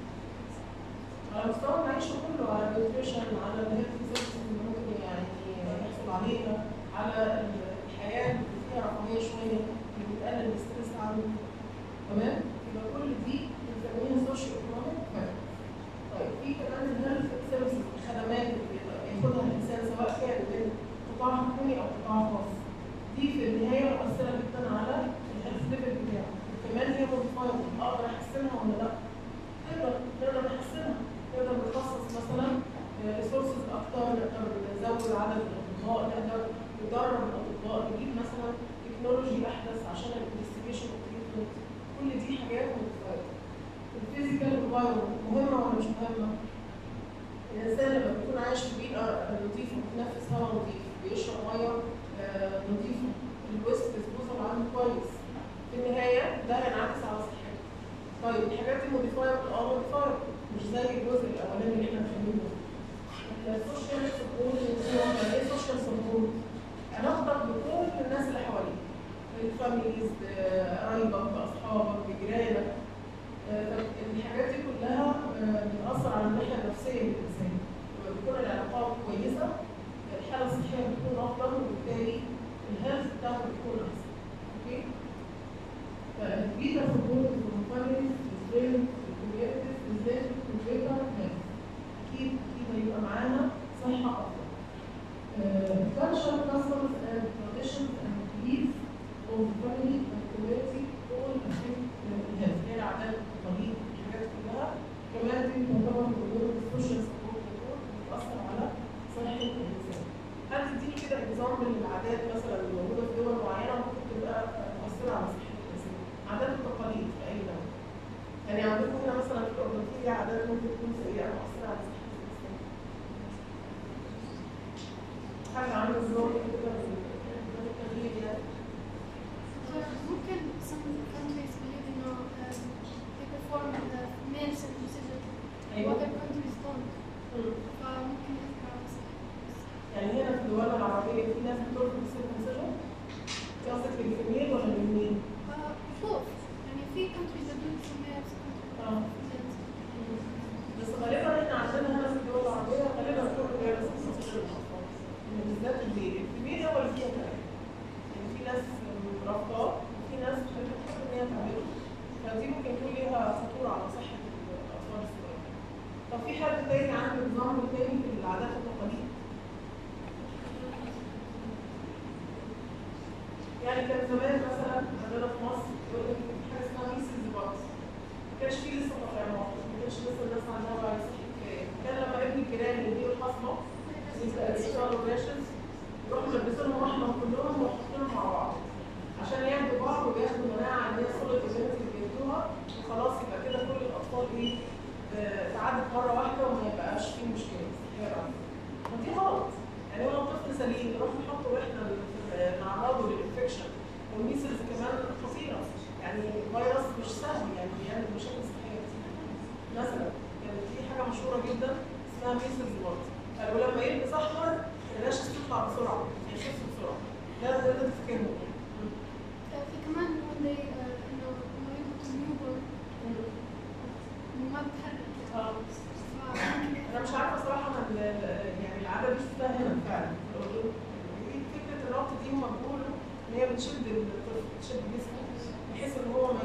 على مستوى المعيشة كله على النيوتريشن على الهيلث سيستم اللي ممكن يعني يحصل عليها على الحياة اللي فيها رفاهية شوية اللي بتقلل الستريس عنه تمام؟ يبقى كل دي بنسميها سوشيال ايكونوميك طيب في كمان الهيلث سيرفيسز الخدمات اللي ياخدها الإنسان سواء كان من قطاع حكومي أو قطاع خاص دي في النهاية مؤثرة جدا على الهيلث ليفل بتاعه وكمان هي موديفايبل أقدر أحسنها ولا لأ؟ نقدر نقدر نحسنها نقدر نخصص مثلا ريسورسز اكتر نقدر نزود عدد الاطباء نقدر ندرب الاطباء نجيب مثلا تكنولوجي احدث عشان الانفستيجيشن والتريتمنت كل دي حاجات مختلفه الفيزيكال انفايرمنت مهمه ولا مش مهمه؟ الانسان لما بيكون عايش في بيئه نظيفه بيتنفس هواء نظيف بيشرب ميه آه، نظيفه الويست ديسبوزال عنده كويس في النهايه ده هينعكس على صحته طيب الحاجات دي موديفايبل اه موديفايبل مش زي الجزء الاولاني اللي احنا فاهمينه السوشيال سبورت يعني ايه سوشيال سبورت؟ علاقتك بكل الناس اللي حواليك الفاميليز قرايبك باصحابك بجيرانك آه، الحاجات دي كلها آه، بتاثر على الناحيه النفسيه للانسان لما بتكون العلاقات كويسه الحاله الصحيه بتكون افضل وبالتالي الهيلث بتاعته بتكون احسن اوكي فالبيتا سبورت والفاميليز والفريندز والكوميونيتيز ازاي تكون بيتا هيلث اكيد اكيد هيبقى معانا صحه افضل culture, customs and traditions and beliefs of the family and community all affect the health هي العادات والتقاليد الحاجات كلها كمان دي تعتبر من ضمن السوشيال سبورت بتأثر على صحة الإنسان. هل تديني كده اكزامبل للعادات مثلا اللي موجودة في دول معينة ممكن تبقى مؤثرة على صحة الإنسان؟ عادات وتقاليد في أي دولة. يعني عندكم هنا مثلا في الأردن في عادات ممكن تكون سيئة مؤثرة على صحة الإنسان. حاجة عاملة نظام كده من التغيير يعني. ممكن some countries believe إنه um, they perform the male circumcision أيوة. other countries don't مم. فممكن يأثر على صحة يعني هنا في الدول العربية في ناس بترفض السيركمسيجن قصدك للفيميل ولا للميل؟ Uh, both يعني في countries that do some male circumcision اه بس غالبا احنا عندنا هنا في الدول العربية غالبا كله بيعمل سيركمسيجن للأطفال يعني بالذات الميل الفيميل هو اللي فيها كلام يعني في ناس رافضاه وفي ناس بتحب ان هي تعمله فدي ممكن يكون ليها خطورة على صحة الأطفال الصغيرين طب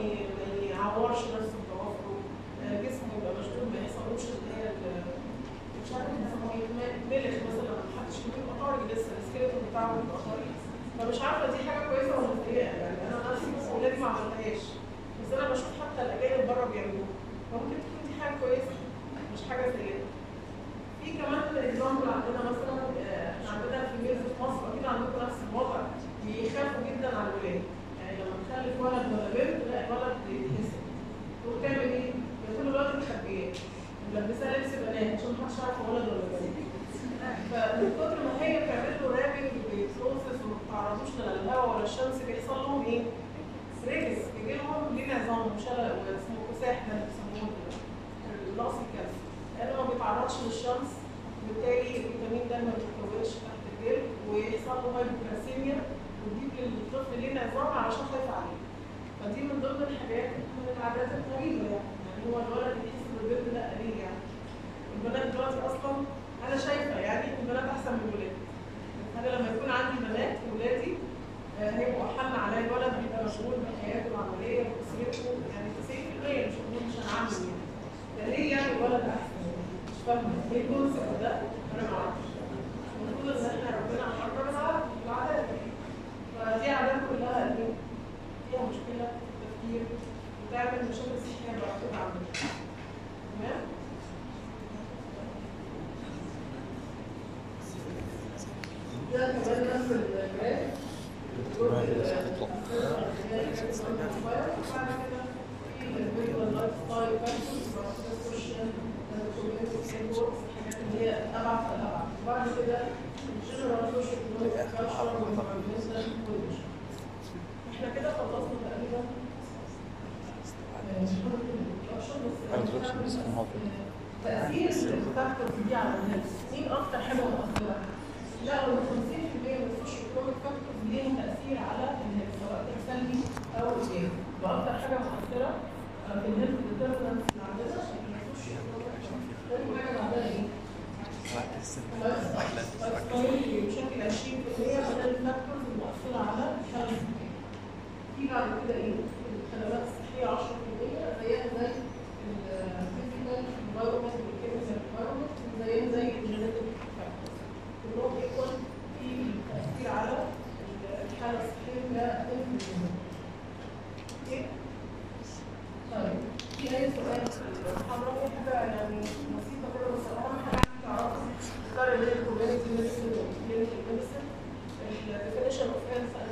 ي- ما يعورش نفسه بضوافره آه، جسمه يبقى مشدود ما يحصلوش اللي هي ال- مش عارف يسموه ايه ملك مثلا ما حدش بيبقى طري لسه السكيلتون بتاعه بيبقى طري فمش عارفه دي حاجه كويسه ولا سيئه يعني انا نفسي ولادي ما عملتهاش بس انا بشوف حتى الاجانب بره بيعملوها فممكن تكون دي حاجه كويسه مش حاجه سيئه في كمان اكزامبل عندنا مثلا آه، احنا عندنا في ميرز في مصر اكيد عندكم نفس الوضع بيخافوا جدا على الولاد يعني لما تخلف ولد ولا بنت لا الولد بيتحسن تقوم تعمل ايه؟ يقول الولد مخبياه ملبساه لبس بنات عشان محدش يعرف هو ولد ولا بنت فمن كتر ما هي بتعمل له رابنج وبيتروسس وما بتعرضوش لا للهواء ولا الشمس بيحصل لهم ايه؟ ريجس بيجي لهم ليه نظام شلل واسمه كساح ده اللي بيسموه اللاس الكالسيوم لانه ما بيتعرضش للشمس وبالتالي الفيتامين ده ما بيتكونش تحت الجلد ويحصل له هايبوكلاسيميا وتجيب للطفل ليه نظام علشان خايف عليه فدي من ضمن الحاجات من العادات الغريبه يعني يعني هو الولد يحس ان البنت لا ليه يعني البنات دلوقتي اصلا انا شايفه يعني ان البنات احسن من الولاد انا لما يكون عندي بنات ولادي آه، هيبقوا احن عليا الولد بيبقى مشغول بحياته العمليه واسرته يعني 90% مش هقول مش هنعمل يعني فليه يعني الولد احسن مش فاهمه ايه الكونسيبت ده انا ما اعرفش المفروض ان احنا ربنا امرنا بالعدل بالعداله فدي عادات كلها ايه فيها مشكله في التفكير وتعمل مشاكل صحيه بعد كده عندنا تمام ده كمان نفس الجراف بعد كده الجنرال سوشيال احنا كده خلصنا تقريبا تأثير الفاكتورز دي على الناس مين أكتر حاجة مؤثرة؟ لا هو 50% من السوشيال ايكونوميك فاكتورز ليهم تأثير على الناس سواء كان سلبي أو إيجابي وأكتر حاجة مؤثرة آه، في الهيلث ديترمنتس اللي عندنا السوشيال ايكونوميك تاني حاجة بعدها إيه؟ لايف بشكل 20% من الفاكتورز المؤثرة على الهيلث في بعد كده ايه؟ الخدمات الصحية 10% زيها زي الفيزيكال انفايرمنت والكيميكال انفايرمنت زيها زي الجينيتك فاكتورز كلهم ايكوال في التأثير على الحالة الصحية كإنفلونزا اوكي؟ طيب في أي سؤال في المحاضرة في حاجة يعني بسيطة كده بس أهم حاجة تعرفها الفرق بين الكوميونتي ميديسن والكلينيكال ميديسن الديفينيشن اوف هيلث